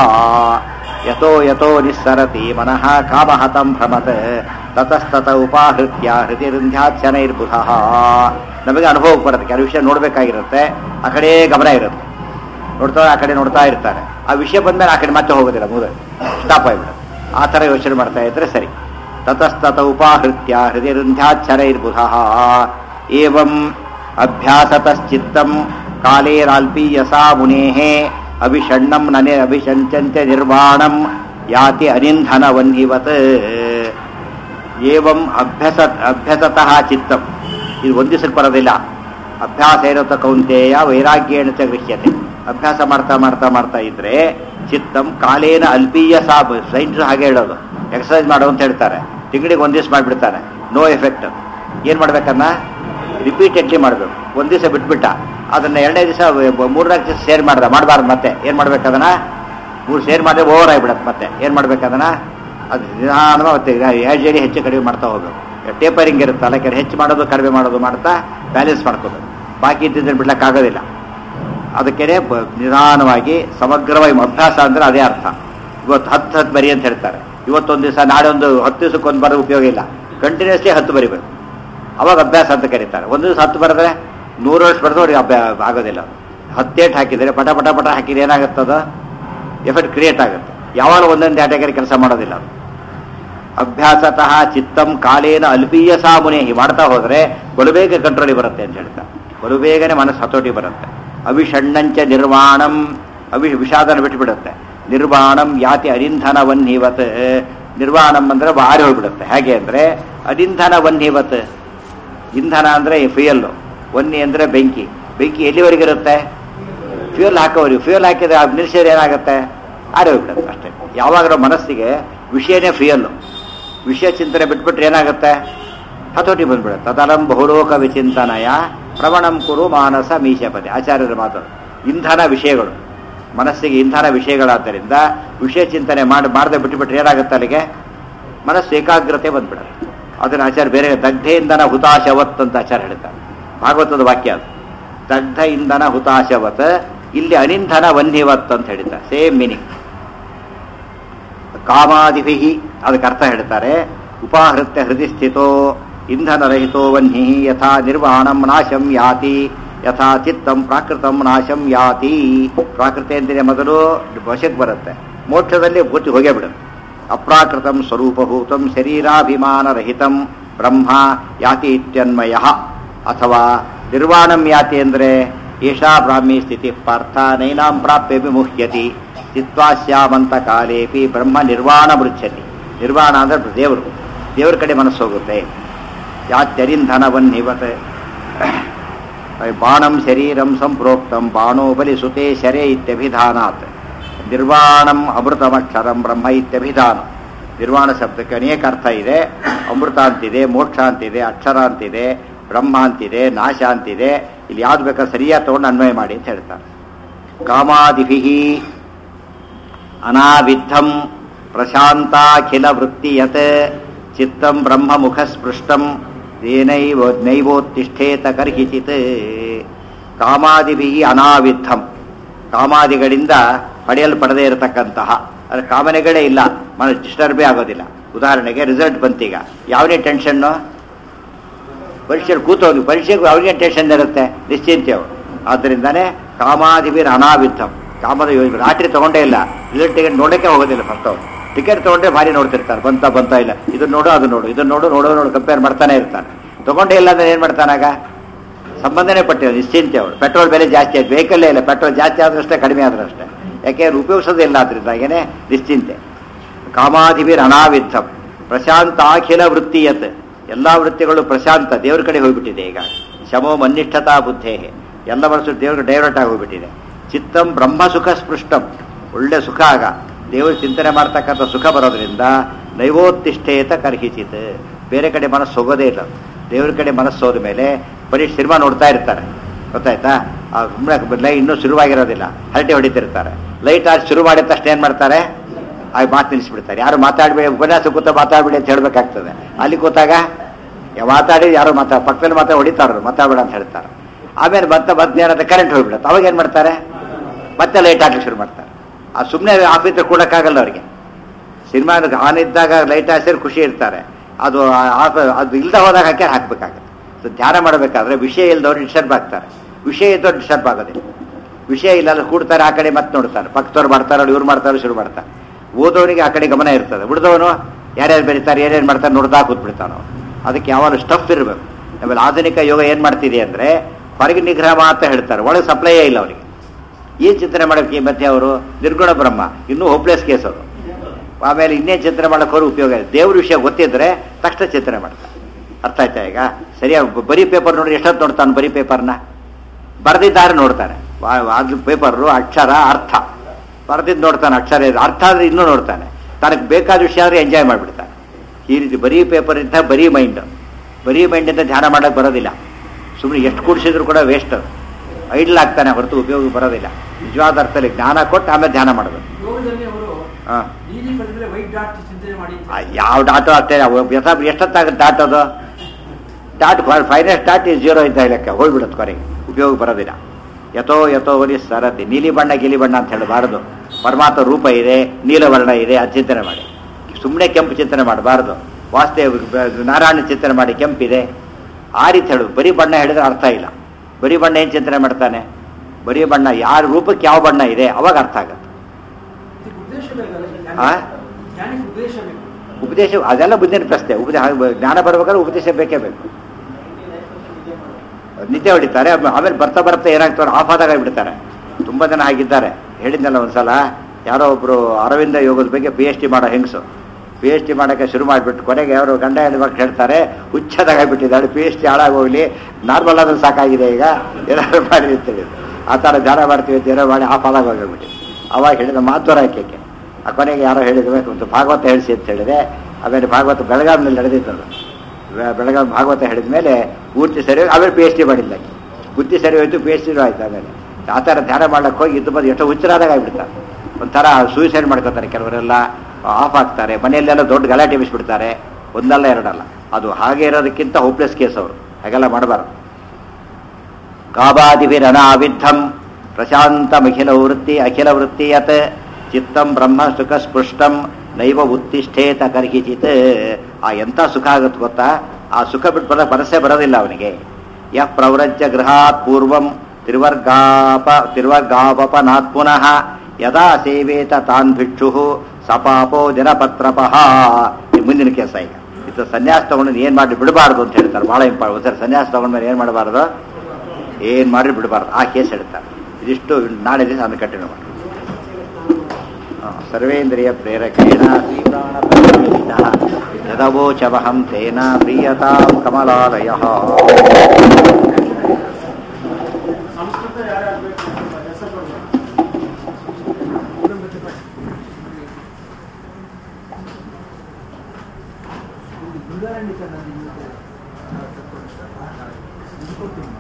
ಯಥೋ ಯಥೋ ನಿಸ್ಸರತಿ ಮನಃ ಕಾಮಹತಂ ಭ್ರಮತ್ ತತಸ್ತತ ಉಪಾಹೃತ್ಯ ಹೃದಯ ರುಂಧ್ಯಾತ್ ಶನೈರ್ಬುಧ ನಮಗೆ ಅನುಭವಕ್ಕೆ ಬರುತ್ತೆ ಕೆಲವು ವಿಷಯ ನೋಡ್ಬೇಕಾಗಿರುತ್ತೆ ಆ ಕಡೆ ಗಮನ ಇರುತ್ತೆ ನೋಡ್ತಾ ಆ ಕಡೆ ನೋಡ್ತಾ ಇರ್ತಾರೆ ಆ ವಿಷಯ ಬಂದ್ಮೇಲೆ ಆ ಕಡೆ ಮತ್ತೆ ಹೋಗೋದಿಲ್ಲ ಮೂಲ ಸ್ಟಾಪ್ ಆಗಿಬಿಡುತ್ತೆ ಆ ಥರ ಯೋಚನೆ ಮಾಡ್ತಾ ಇದ್ರೆ ಸರಿ ತತಸ್ತತ ಉಪಾಹೃತ್ಯ ಹೃದಯ ರುಂಧ್ಯಾಚ್ಛರೈರ್ಬುಧ ಏವಂ ಅಭ್ಯಾಸತಶ್ಚಿತ್ತಂ ಕಾಲೇರಾಲ್ಪೀಯಸಾ ಮುನೇಃ ಅಭಿಷಣ್ಣಂ ನನೆ ಅಭಿಷಂಚಂತೆ ನಿರ್ವಾಣಂ ಯಾತಿ ಅನಿಂಧನವನ್ನಿವತ್ ಏವಂ ಅಭ್ಯಸ ಅಭ್ಯಸತಃ ಚಿತ್ತಂ ಇದು ಒಂದು ದಿವಸಕ್ಕೆ ಬರೋದಿಲ್ಲ ಅಭ್ಯಾಸ ಇರತ್ತ ಕೌಂತೆಯ ವೈರಾಗ್ಯೇಣ ಚ ಗೃಹ್ಯತೆ ಅಭ್ಯಾಸ ಮಾಡ್ತಾ ಮಾಡ್ತಾ ಮಾಡ್ತಾ ಇದ್ರೆ ಚಿತ್ತಂ ಕಾಲೇನ ಅಲ್ಪೀಯ ಸಾಬ್ ಸೈನ್ಸ್ ಹಾಗೆ ಹೇಳೋದು ಎಕ್ಸರ್ಸೈಸ್ ಮಾಡು ಅಂತ ಹೇಳ್ತಾರೆ ತಿಂಗಳಿಗೆ ಒಂದು ದಿವಸ ಮಾಡಿಬಿಡ್ತಾರೆ ನೋ ಎಫೆಕ್ಟ್ ಏನು ಮಾಡ್ಬೇಕನ್ನ ರಿಪೀಟೆಡ್ಲಿ ಮಾಡಬೇಕು ಒಂದು ದಿವಸ ಬಿಟ್ಬಿಟ್ಟ ಅದನ್ನ ಎರಡನೇ ದಿವಸ ಮೂರ್ನಾಲ್ಕು ದಿವಸ ಸೇರ್ ಮಾಡ್ದ ಮಾಡಬಾರ್ದು ಮತ್ತೆ ಏನು ಮಾಡ್ಬೇಕು ಅದನ್ನ ಮೂರು ಸೇರ್ ಮಾಡಿದ್ರೆ ಓವರ್ ಆಗಿಬಿಡತ್ತೆ ಮತ್ತೆ ಏನು ಮಾಡ್ಬೇಕು ಅದನ್ನ ಅದು ನಿಧಾನವಾಗಿ ಮತ್ತೆ ಹೇಳಿ ಹೆಚ್ಚು ಕಡಿಮೆ ಮಾಡ್ತಾ ಹೋಗ್ಬೇಕು ಟೇಪರಿಂಗ್ ಇರುತ್ತಲ್ಲ ಕೆಲವು ಹೆಚ್ಚು ಮಾಡೋದು ಕಡಿಮೆ ಮಾಡೋದು ಮಾಡ್ತಾ ಬ್ಯಾಲೆನ್ಸ್ ಮಾಡ್ಕೋಬೇಕು ಬಾಕಿ ಇದ್ದಿದ್ದನ್ನು ಬಿಡ್ಲಿಕ್ಕಾಗೋದಿಲ್ಲ ಅದಕ್ಕೇನೆ ಬ- ನಿಧಾನವಾಗಿ ಸಮಗ್ರವಾಗಿ ಅಭ್ಯಾಸ ಅಂದ್ರೆ ಅದೇ ಅರ್ಥ ಇವತ್ತು ಹತ್ತು ಹತ್ತು ಬರಿ ಅಂತ ಹೇಳ್ತಾರೆ ಇವತ್ತೊಂದು ದಿವಸ ನಾಳೆ ಒಂದು ಹತ್ತು ದಿವಸಕ್ಕೆ ಒಂದು ಬರೋ ಉಪಯೋಗ ಇಲ್ಲ ಕಂಟಿನ್ಯೂಸ್ಲಿ ಹತ್ತು ಬರಿಬೇಕು ಅವಾಗ ಅಭ್ಯಾಸ ಅಂತ ಕರೀತಾರೆ ಒಂದು ದಿವಸ ಹತ್ತು ಬರೆದ್ರೆ ನೂರು ವರ್ಷ ಬರೆದು ಅವ್ರಿಗೆ ಅಭ್ಯಾ ಆಗೋದಿಲ್ಲ ಹತ್ತೇಟ್ ಹಾಕಿದರೆ ಪಟ ಪಟ ಪಟ ಹಾಕಿದ್ರೆ ಏನಾಗುತ್ತದ ಎಫೆಕ್ಟ್ ಕ್ರಿಯೇಟ್ ಆಗುತ್ತೆ ಯಾವಾಗ ಒಂದೊಂದು ಕ್ಯಾಟಗರಿ ಕೆಲಸ ಮಾಡೋದಿಲ್ಲ ಅದು ಅಭ್ಯಾಸತಃ ಚಿತ್ತಂ ಕಾಲೇನ ಅಲ್ಪೀಯ ಸಾಮುನೆ ಮಾಡ್ತಾ ಹೋದ್ರೆ ಬಲು ಬೇಗ ಕಂಟ್ರೋಲಿಗೆ ಬರುತ್ತೆ ಅಂತ ಹೇಳ್ತಾರೆ ಬಲು ಬೇಗನೆ ಮನಸ್ಸು ಹತೋಟಿ ಬರುತ್ತೆ ಅವಿಷಣ್ಣಂಚ ನಿರ್ವಾಣಂ ಅವಿ ವಿಷಾದನ ಬಿಟ್ಟುಬಿಡುತ್ತೆ ನಿರ್ವಾಣಂ ಯಾತಿ ಅರಿಂಧನ ವನ್ಹಿವತ್ ನಿರ್ವಾಣಂ ಅಂದ್ರೆ ಆರಿ ಹೋಗ್ಬಿಡುತ್ತೆ ಹೇಗೆ ಅಂದ್ರೆ ಅರಿಂಧನ ವನ್ಹಿವತ್ ಇಂಧನ ಅಂದ್ರೆ ಫ್ಯೂಯಲ್ಲು ವನ್ನಿ ಅಂದ್ರೆ ಬೆಂಕಿ ಬೆಂಕಿ ಎಲ್ಲಿವರೆಗೆ ಇರುತ್ತೆ ಫ್ಯೂಯಲ್ ಹಾಕೋರಿ ಫ್ಯೂಯಲ್ ಹಾಕಿದ್ರೆ ಅದು ನಿಲ್ಸಿದ್ರೆ ಏನಾಗುತ್ತೆ ಆರಿ ಹೋಗ್ಬಿಡುತ್ತೆ ಅಷ್ಟೇ ಯಾವಾಗ ನಮ್ಮ ಮನಸ್ಸಿಗೆ ವಿಷಯನೇ ಫ್ಯೂಯಲ್ಲು ವಿಷಯ ಚಿಂತನೆ ಬಿಟ್ಬಿಟ್ರೆ ಏನಾಗುತ್ತೆ ಹತೋಟಿ ಬಂದ್ಬಿಡುತ್ತೆ ತದಲಂ ಬಹುಲೋಕ ವಿಚಿಂತನಯ ಪ್ರವಣಂ ಕುರು ಮಾನಸ ಮೀಶಪದೆ ಆಚಾರ್ಯರ ಮಾತು ಇಂಧನ ವಿಷಯಗಳು ಮನಸ್ಸಿಗೆ ಇಂಧನ ವಿಷಯಗಳಾದ್ದರಿಂದ ವಿಷಯ ಚಿಂತನೆ ಮಾಡಿ ಮಾಡದೆ ಬಿಟ್ಟುಬಿಟ್ರೆ ಏನಾಗುತ್ತೆ ಅಲ್ಲಿಗೆ ಮನಸ್ಸು ಏಕಾಗ್ರತೆ ಬಂದ್ಬಿಡುತ್ತೆ ಅದನ್ನ ಆಚಾರ್ಯ ಬೇರೆ ದಗ್ಧ ಇಂಧನ ಹುತಾಶವತ್ ಅಂತ ಆಚಾರ್ಯ ಹೇಳ್ತಾರೆ ಭಾಗವತದ ವಾಕ್ಯ ಅದು ದಗ್ಧ ಇಂಧನ ಹುತಾಶವತ್ ಇಲ್ಲಿ ಅನಿಂಧನ ವನ್ಹಿವತ್ ಅಂತ ಹೇಳಿದ್ದಾರೆ ಸೇಮ್ ಮೀನಿಂಗ್ ಕಾಮಾದಿಭಿ ಅದಕ್ಕೆ ಅರ್ಥ ಹೇಳ್ತಾರೆ ಉಪಾಹೃತ್ಯ ಹೃದಯ ಸ್ಥಿತೋ ಇಂಧನರಹಿತೋ ವನ್ಹಿ ಯಥಾ ನಿರ್ವಾಣಂ ನಾಶಂ ಯಾತಿ ಯಥಾ ಚಿತ್ತಂ ಪ್ರಾಕೃತಂ ನಾಶಂ ಯಾತಿ ಪ್ರಾಕೃತಿ ಅಂತಿದೆ ಮೊದಲು ವಶಕ್ಕೆ ಬರುತ್ತೆ ಮೋಕ್ಷದಲ್ಲಿ ಪೂರ್ತಿ ಹೋಗೇ ಬಿಡುತ್ತೆ ಅಪ್ರಾಕೃತಂ ಸ್ವರೂಪಭೂತಂ ಶರೀರಾಭಿಮಾನರಹಿತಂ ಬ್ರಹ್ಮ ಯಾತಿ ಇತ್ಯನ್ಮಯ ಅಥವಾ ನಿರ್ವಾಣಂ ಯಾತಿ ಅಂದರೆ ಏಷಾ ಬ್ರಾಹ್ಮಿ ಸ್ಥಿತಿ ಪಾರ್ಥ ನೈನಾಂ ಪ್ರಾಪ್ಯ ವಿಮುಹ್ಯತಿ ಚಿತ್ವಾಸ್ಯಾಮಂತ ಕಾಲೇಪಿ ಬ್ರಹ್ಮ ನಿರ್ವಾಣ ಮೃಚ್ಛತಿ ನಿರ್ವಾಣ ಅಂದ್ರೆ ದೇವರು ದೇವರ ಕಡೆ ಮನಸ್ಸು ಹೋಗುತ್ತೆ ಯಾತ್ಯರಿಂಧನವನ್ನಿವತ್ ಬಾಣಂ ಶರೀರಂ ಸಂಪ್ರೋಕ್ತಂ ಬಾಣೋ ಬಲಿ ಸುತೆ ಶರೆ ಇತ್ಯಭಿಧಾನಾತ್ ನಿರ್ವಾಣಂ ಅಮೃತಮಕ್ಷರಂ ಬ್ರಹ್ಮ ಇತ್ಯಭಿಧಾನ ನಿರ್ವಾಣ ಶಬ್ದಕ್ಕೆ ಅನೇಕ ಅರ್ಥ ಇದೆ ಅಮೃತ ಅಂತಿದೆ ಮೋಕ್ಷ ಅಂತಿದೆ ಅಕ್ಷರ ಅಂತಿದೆ ಬ್ರಹ್ಮ ಅಂತಿದೆ ನಾಶ ಅಂತಿದೆ ಇಲ್ಲಿ ಯಾವ್ದು ಬೇಕಾದ್ರೆ ಸರಿಯಾಗಿ ತಗೊಂಡು ಅನ್ವಯ ಮಾಡಿ ಅಂತ ಹೇಳ್ತಾರೆ ಕಾಮಾದಿಭಿ ಅನಾವಿದ್ಧಂ ಪ್ರಶಾಂತಾಖಿಲ ವೃತ್ತಿಯತ್ ಚಿತ್ತಂ ಬ್ರಹ್ಮ ಮುಖ ಸ್ಪೃಷ್ಟಂ ಏನೈವ ನೈವೋತ್ತಿಷ್ಠೇತ ಕರ್ಹಿಚಿತ್ ಕಾಮಾದಿಭಿ ಅನಾವಿದ್ಧಂ ಕಾಮಾದಿಗಳಿಂದ ಪಡೆಯಲ್ಪಡದೇ ಇರತಕ್ಕಂತಹ ಅಂದ್ರೆ ಕಾಮನೆಗಳೇ ಇಲ್ಲ ಮನಸ್ಸು ಡಿಸ್ಟರ್ಬೇ ಆಗೋದಿಲ್ಲ ಉದಾಹರಣೆಗೆ ರಿಸಲ್ಟ್ ಬಂತೀಗ ಯಾವನೇ ಟೆನ್ಷನ್ನು ಪರೀಕ್ಷೆಗೆ ಕೂತೋಗಿ ಪರೀಕ್ಷೆಗೆ ಅವ್ರಿಗೆ ಟೆನ್ಷನ್ ಇರುತ್ತೆ ನಿಶ್ಚಿಂತೆ ಅವರು ಆದ್ದರಿಂದಾನೇ ಕಾಮಾದಿವೀರ ಅನಾವಿದ್ಧಂ ಕಾಮದ ಯೋಜನೆ ರಾತ್ರಿ ತಗೊಂಡೇ ಇಲ್ಲ ರಿಸಲ್ಟ್ ಟಿಕೆಟ್ ನೋಡೋಕೆ ಹೋಗೋದಿಲ್ಲ ಫಸ್ಟ್ ಅವ್ರು ಟಿಕೆಟ್ ತಗೊಂಡ್ರೆ ಭಾರಿ ನೋಡ್ತಿರ್ತಾರೆ ಬಂತ ಬಂತ ಇಲ್ಲ ಇದನ್ನ ನೋಡು ಅದು ನೋಡು ಇದನ್ನ ನೋಡು ನೋಡು ನೋಡು ಕಂಪೇರ್ ಮಾಡ್ತಾನೆ ಇರ್ತಾನೆ ತಗೊಂಡೇ ಇಲ್ಲ ಅಂದ್ರೆ ಏನು ಮಾಡ್ತಾನಾಗ ಸಂಬಂಧನೇ ಪಟ್ಟಿಲ್ಲ ನಿಶ್ಚಿಂತೆ ಅವರು ಪೆಟ್ರೋಲ್ ಬೆಲೆ ಜಾಸ್ತಿ ಆಯ್ತು ವೆಹಿಕಲ್ಲೇ ಇಲ್ಲ ಪೆಟ್ರೋಲ್ ಜಾಸ್ತಿ ಆದ್ರಷ್ಟೇ ಕಡಿಮೆ ಆದ್ರಷ್ಟೇ ಯಾಕೆಂದ್ರೆ ಉಪಯೋಗಿಸೋದಿಲ್ಲ ಆದ್ರಿಂದ ಹಾಗೇನೆ ನಿಶ್ಚಿಂತೆ ಕಾಮಾಧಿಬಿರ್ ಅನಾವಿದ್ಧಂ ಪ್ರಶಾಂತ ಅಖಿಲ ವೃತ್ತಿಯತ್ ಎಲ್ಲ ವೃತ್ತಿಗಳು ಪ್ರಶಾಂತ ದೇವ್ರ ಕಡೆ ಹೋಗ್ಬಿಟ್ಟಿದೆ ಈಗ ಶಮೋ ಮನ್ನಿಷ್ಠತಾ ಬುದ್ಧೇ ಎಲ್ಲ ಮನಸ್ಸು ದೇವ್ರ ಡೈವರ್ಟ್ ಆಗಿ ಹೋಗ್ಬಿಟ್ಟಿದೆ ಚಿತ್ತಂ ಬ್ರಹ್ಮ ಸುಖ ಸ್ಪೃಷ್ಟಂ ಒಳ್ಳೆ ಸುಖ ಆಗ ದೇವರು ಚಿಂತನೆ ಮಾಡ್ತಕ್ಕಂಥ ಸುಖ ಬರೋದ್ರಿಂದ ನೈವೋತ್ತಿಷ್ಠೇತ ಕರ್ಹಿಚಿತ್ ಬೇರೆ ಕಡೆ ಮನಸ್ಸು ಹೋಗೋದೇ ಇಲ್ಲ ದೇವ್ರ ಕಡೆ ಮನಸ್ಸು ಹೋದ ಮೇಲೆ ಬರೀ ಸಿನಿಮಾ ನೋಡ್ತಾ ಇರ್ತಾರೆ ಗೊತ್ತಾಯ್ತಾ ಆ ಸುಮ್ಮನೆ ಲೈ ಇನ್ನೂ ಶುರುವಾಗಿರೋದಿಲ್ಲ ಹರಟೆ ಹೊಡಿತಿರ್ತಾರೆ ಲೈಟ್ ಆಗಿ ಶುರು ಮಾಡಿದ ತಕ್ಷಣ ಏನು ಮಾಡ್ತಾರೆ ಆಗ ಮಾತು ನಿಲ್ಲಿಸ್ಬಿಡ್ತಾರೆ ಯಾರು ಮಾತಾಡಬೇಡಿ ಉಪನ್ಯಾಸ ಕೂತ ಮಾತಾಡಬೇಡಿ ಅಂತ ಹೇಳ್ಬೇಕಾಗ್ತದೆ ಅಲ್ಲಿ ಕೂತಾಗ ಯಾ- ಮಾತಾಡಿ ಯಾರು ಮಾತಾ ಪಕ್ಕದಲ್ಲಿ ಮಾತಾ ಹೊಡಿತಾರ ಮಾತಾಡಬೇಡ ಅಂತ ಹೇಳ್ತಾರೆ ಆಮೇಲೆ ಮತ್ತೆ ಮತ್ತೆ ಏನಾದ್ರೆ ಕರೆಂಟ್ ಹೋಗ್ಬಿಡುತ್ತೆ ಅವಾಗ ಏನು ಮಾಡ್ತಾರೆ ಮತ್ತೆ ಲೈಟ್ ಹಾಕ್ಲಿಕ್ಕೆ ಶುರು ಮಾಡ್ತಾರೆ ಆ ಸುಮ್ಮನೆ ಆಫೀಸ್ ಕೊಡೋಕ್ಕಾಗಲ್ಲ ಅವ್ರಿಗೆ ಸಿನಿಮಾ ಆನ್ ಇದ್ದಾಗ ಲೈಟ್ ಹಾಸಿದ್ರೆ ಖುಷಿ ಇರ್ತಾರೆ ಅದು ಆಫ್ ಅದು ಇಲ್ದ ಹೋದಾಗ ಹಾಕಿ ಹಾಕ್ಬೇಕಾಗತ್ತೆ ಸೊ ಧ್ಯಾನ ಮಾಡಬೇಕಾದ್ರೆ ವಿಷಯ ಇಲ್ದವ್ರು ಡಿಸ್ಟರ್ಬ್ ಆಗ್ತಾರೆ ವಿಷಯ ಇದ್ದವ್ರು ಡಿಸ್ಟರ್ಬ್ ಆಗೋದಿಲ್ಲ ವಿಷಯ ಇಲ್ಲ ಅಂದ್ರೆ ಕೂಡ್ತಾರೆ ಆ ಕಡೆ ಮತ್ತೆ ನೋಡ್ತಾರೆ ಪಕ್ಕದವ್ರು ಮಾಡ್ತಾರೆ ಇವ್ರು ಮಾಡ್ತಾರೆ ಶುರು ಮಾಡ್ತಾರೆ ಓದೋನಿಗೆ ಆ ಕಡೆ ಗಮನ ಇರ್ತದೆ ಉಳಿದವನು ಯಾರ್ಯಾರು ಬೆರೀತಾರೆ ಏನೇನು ಮಾಡ್ತಾರೆ ನೋಡ್ತಾ ಕೂತ್ಬಿಡ್ತಾನೋ ಅದಕ್ಕೆ ಯಾವಾಗ ಸ್ಟಫ್ ಇರಬೇಕು ಆಮೇಲೆ ಆಧುನಿಕ ಯೋಗ ಏನು ಮಾಡ್ತಿದೆ ಅಂದರೆ ಹೊರಗೆ ನಿಗ್ರಹ ಮಾತ್ರ ಹೇಳ್ತಾರೆ ಒಳಗೆ ಸಪ್ಲೈಯೇ ಇಲ್ಲ ಅವರಿಗೆ ಏನು ಚಿಂತನೆ ಮಾಡೋಕ್ಕೆ ಮತ್ತೆ ಅವರು ನಿರ್ಗುಣ ಬ್ರಹ್ಮ ಇನ್ನೂ ಹೋಪ್ಲೆಸ್ ಕೇಸ್ ಅವರು ಆಮೇಲೆ ಇನ್ನೇನು ಚಿಂತನೆ ಮಾಡೋಕೆ ಅವರು ಉಪಯೋಗ ಇಲ್ಲ ದೇವ್ರ ವಿಷಯ ಗೊತ್ತಿದ್ರೆ ತಕ್ಷಣ ಚಿಂತನೆ ಮಾಡ್ತಾರೆ ಅರ್ಥ ಆಯ್ತಾ ಈಗ ಸರಿಯಾಗಿ ಬ- ಬರೀ ಪೇಪರ್ ನೋಡಿ ಎಷ್ಟೊತ್ತು ನೋಡ್ತಾನೆ ಬರೀ ಪೇಪರ್ನ ಬರೆದಿದ್ದಾರೆ ನೋಡ್ತಾನೆ ವಾ- ಅದು ಪೇಪರು ಅಕ್ಷರ ಅರ್ಥ ಬರೆದಿದ್ದು ನೋಡ್ತಾನೆ ಅಕ್ಷರ ಇದು ಅರ್ಥ ಆದರೆ ಇನ್ನೂ ನೋಡ್ತಾನೆ ತನಗೆ ಬೇಕಾದ ವಿಷಯ ಆದರೆ ಎಂಜಾಯ್ ಮಾಡಿಬಿಡ್ತಾನೆ ಈ ರೀತಿ ಬರೀ ಪೇಪರ್ ಇಂಥ ಬರೀ ಮೈಂಡ್ ಬರೀ ಮೈಂಡಿಂದ ಧ್ಯಾನ ಮಾಡೋಕ್ಕೆ ಬರೋದಿಲ್ಲ ಸುಮ್ಮನೆ ಎಷ್ಟು ಕೂಡಿಸಿದ್ರು ಕೂಡ ವೇಸ್ಟ್ ಐಡ್ಲ್ ಆಗ್ತಾನೆ ಹೊರತು ಉಪಯೋಗ ಬರೋದಿಲ್ಲ ನಿಜವಾದ ಅರ್ಥದಲ್ಲಿ ಜ್ಞಾನ ಕೊಟ್ಟು ಆಮೇಲೆ ಧ್ಯಾನ ಮಾಡಬೇಕು ಯೋಗದಲ್ಲಿ ಅವರು ಹಾಂ ನೀಲಿ ಬರೆದ್ರೆ ವೈಟ್ ಡಾಟ್ ಚಿಂತನೆ ಮಾಡಿ ಅಂತ. ಯಾವ ಡಾಟು ಅಷ್ಟೇ ಯಥಾ ಎಷ್ಟೊತ್ತಾಗುತ್ತೆ ಡಾಟ್ ಅದು ಡಾಟ್ ಫೈನಲ್ ಡಾಟ್ ಈ ಜೀರೋ ಇದ್ದ ಲೆಕ್ಕ ಹೋಗ್ಬಿಡುತ್ತೆ ಕೊನೆಗೆ ಉಪಯೋಗ ಬರೋದಿಲ್ಲ ಯಥೋ ಯಥೋ ವರಿ ಸರತಿ ನೀಲಿ ಬಣ್ಣ ಗಿಲಿ ಬಣ್ಣ ಅಂತ ಹೇಳಬಾರದು ಪರಮಾತ್ಮ ರೂಪ ಇದೆ ನೀಲವರ್ಣ ಇದೆ ಅದು ಚಿಂತನೆ ಮಾಡಿ ಸುಮ್ಮನೆ ಕೆಂಪು ಚಿಂತನೆ ಮಾಡಬಾರ್ದು ವಾಸ್ತವ ನಾರಾಯಣ ಚಿಂತನೆ ಮಾಡಿ ಕೆಂಪಿದೆ ಆ ರೀತಿ ಹೇಳು ಬರೀ ಬಣ್ಣ ಹೇಳಿದ್ರೆ ಅರ್ಥ ಇಲ್ಲ ಬರೀ ಬಣ್ಣ ಏನು ಚಿಂತನೆ ಮಾಡ್ತಾನೆ ಬರೀ ಬಣ್ಣ ಯಾರ ರೂಪಕ್ಕೆ ಯಾವ ಬಣ್ಣ ಇದೆ ಅವಾಗ ಅರ್ಥ ಆಗತ್ತೆ ಇದಕ್ಕೆ ಉದ್ದೇಶ ಬೇಕಲ್ಲ ಆ? ಜ್ಞಾನಿಗೆ ಉದ್ದೇಶ ಬೇಕು ಉಪದೇಶ ಅದೆಲ್ಲ ಬುದ್ಧಿನ ಪ್ರಶ್ನೆ ಉಪದೇಶ ಜ್ಞಾನ ಬರ್ಬೇಕಾದ್ರೆ ಉಪದೇಶ ಬೇಕೇ ಬೇಕು ನಿದ್ದೆ ಹೊಡಿತಾರೆ ಆಮೇಲೆ ಆಮೇಲೆ ಬರ್ತಾ ಬರ್ತಾ ಏನಾಗ್ತಾರೆ ಆಫ್ ಆದಾಗ ಬಿಡ್ತಾರೆ ತುಂಬ ಜನ ಆಗಿದ್ದಾರೆ ಹೇಳಿದ್ನಲ್ಲ ಒಂದ್ಸಲ ಯಾರೋ ಒಬ್ರು ಅರವಿಂದ ಯೋಗದ ಬಗ್ಗೆ ಪಿ ಎಚ್ ಡಿ ಮಾಡೋ ಹೆಂಗಸು ಪಿ ಎಚ್ ಡಿ ಮಾಡೋಕ್ಕೆ ಶುರು ಮಾಡಿಬಿಟ್ಟು ಕೊನೆಗೆ ಅವರು ಗಂಡ ಹೆಣ್ಮಕ್ಳು ಹೇಳ್ತಾರೆ ಹುಚ್ಚದಾಗ ಆಗ್ಬಿಟ್ಟಿದ್ದಾಳೆ ಪಿ ಎಚ್ ಡಿ ಹಾಳಾಗೋಗ್ಲಿ ನಾರ್ಮಲ್ ಆದ್ರೆ ಸಾಕಾಗಿದೆ ಈಗ ಏನಾದ್ರು ಮಾಡಿ ಅಂತ ಹೇಳಿದ್ರು ಆ ಥರ ಧ್ಯಾನ ಮಾಡ್ತೀವಿ ಅಂತ ಏನೋ ಮಾಡಿ ಆಫ್ ಆದಾಗ ಹೋಗ್ಬಿಟ್ಟು ಅವಾಗ ಹೇಳಿದ ಮಾತುವರ ಹಾಕಕ್ಕೆ ಆ ಕೊನೆಗೆ ಯಾರೋ ಹೇಳಿದ್ರು ಒಂದು ಭಾಗವತ ಹೇಳಿಸಿ ಅಂತ ಹೇಳಿದೆ ಆಮೇಲೆ ಭಾಗವತ ಬೆಳಗಾವಿನಲ್ಲಿ ನಡೆದಿದ್ದದು ಬೆಳಗಾವಿ ಭಾಗವತ ಹೇಳಿದ ಮೇಲೆ ಪೂರ್ತಿ ಸರಿ ಹೋಗಿ ಆಮೇಲೆ ಪಿ ಎಚ್ ಡಿ ಮಾಡಿಲ್ಲ ಆಕೆ. ಬುದ್ಧಿ ಸರಿ ಹೋಯ್ತು ಪಿ ಎಚ್ ಡಿ ಆಯ್ತು ಆಮೇಲೆ ಆ ಥರ ಧ್ಯಾನ ಮಾಡ್ಲಿಕ್ಕೆ ಹೋಗಿ ಇದು ಬಂದು ಎಷ್ಟೋ ಹುಚ್ಚರಾದಾಗ ಆಗ್ಬಿಡ್ತಾರೆ ಒಂಥರ ಸೂಸೈಡ್ ಮಾಡ್ಕೋತಾರೆ ಕೆಲವರೆಲ್ಲ ಆಫ್ ಆಗ್ತಾರೆ ಮನೆಯಲ್ಲೆಲ್ಲ ದೊಡ್ಡ ಗಲಾಟೆ ಬಿಸ್ಬಿಡ್ತಾರೆ ಒಂದಲ್ಲ ಎರಡಲ್ಲ ಅದು ಹಾಗೆ ಇರೋದಕ್ಕಿಂತ ಹೋಪ್ಲೆಸ್ ಕೇಸ್ ಅವರು ಹಾಗೆಲ್ಲ ಮಾಡಬಾರ್ದು ಕಾಬಾದಿಭಿರನಾವಿದ್ಧಂ ಪ್ರಶಾಂತಮಖಿಲ ವೃತ್ತಿ ಅಖಿಲ ವೃತ್ತಿ ಯತ್ ಚಿತ್ತಂ ಬ್ರಹ್ಮ ಸುಖ ಸ್ಪೃಷ್ಟಂ ನೈವ ಉತ್ತಿಷ್ಠೇತ ಕರ್ಹಿಚಿತ್ ಆ ಎಂಥ ಸುಖ ಆಗುತ್ತೆ ಗೊತ್ತಾ ಆ ಸುಖ ಬಿಟ್ಟು ಬರ ಮನಸ್ಸೇ ಬರೋದಿಲ್ಲ ಅವನಿಗೆ ಯ ಪ್ರವ್ರಜ್ಯ ಗೃಹಾತ್ ಪೂರ್ವಂ ತಿರುವರ್ಗಾಪ ತಿರುವರ್ಗಾಪನಾತ್ ಪುನಃ ಯದಾ ಸೇವೇತ ತಾನ್ ಭಿಕ್ಷು ಸಪಾಪೋ ದಿನಪತ್ರಪಃ ಇದು ಮುಂದಿನ ಕೆಲಸ ಈಗ ಇದು ಸನ್ಯಾಸ ತಗೊಂಡು ಏನು ಮಾಡಿ ಬಿಡಬಾರ್ದು ಅಂತ ಹೇಳ್ತಾರೆ ಭಾಳ ಇಂಪಾರ್ಟೆಂಟ್ ಒಂದ್ಸರಿ ಸನ್ಯಾಸ ತಗೊಂಡ್ಮೇಲೆ ಏನು ಮಾಡಬಾರ್ದು ಏನು ಮಾಡಿ ಬಿಡಬಾರ್ದು ಆ ಕೇಸ್ ಹೇಳ್ತಾರೆ ಇದಿಷ್ಟು ನಾಳೆ ದಿವಸ ಅದನ್ನು ಕಂಟಿನ್ಯೂ ಮಾಡಿ ಆ, ಸರ್ವೇಂದ್ರಿಯ ಪ್ರೇರಕೇಣ ಶ್ರೀಪ್ರಾಣಪ್ರತಿಷ್ಠ ಯದವೋಚವಹಂ ತೇನ ಪ್ರೀಯತಾಂ ಕಮಲಾಲಯ ಸಂಸ್ಕೃತ ಯಾರ್ಯಾರು ಬೇಕು ಹೆಸರು ಕೊಡ್ಬೇಕು. ಬೃಹದಾರಣ್ಯಕ ನದಿ ಇದು ಕೊಡ್ತಾರೆ.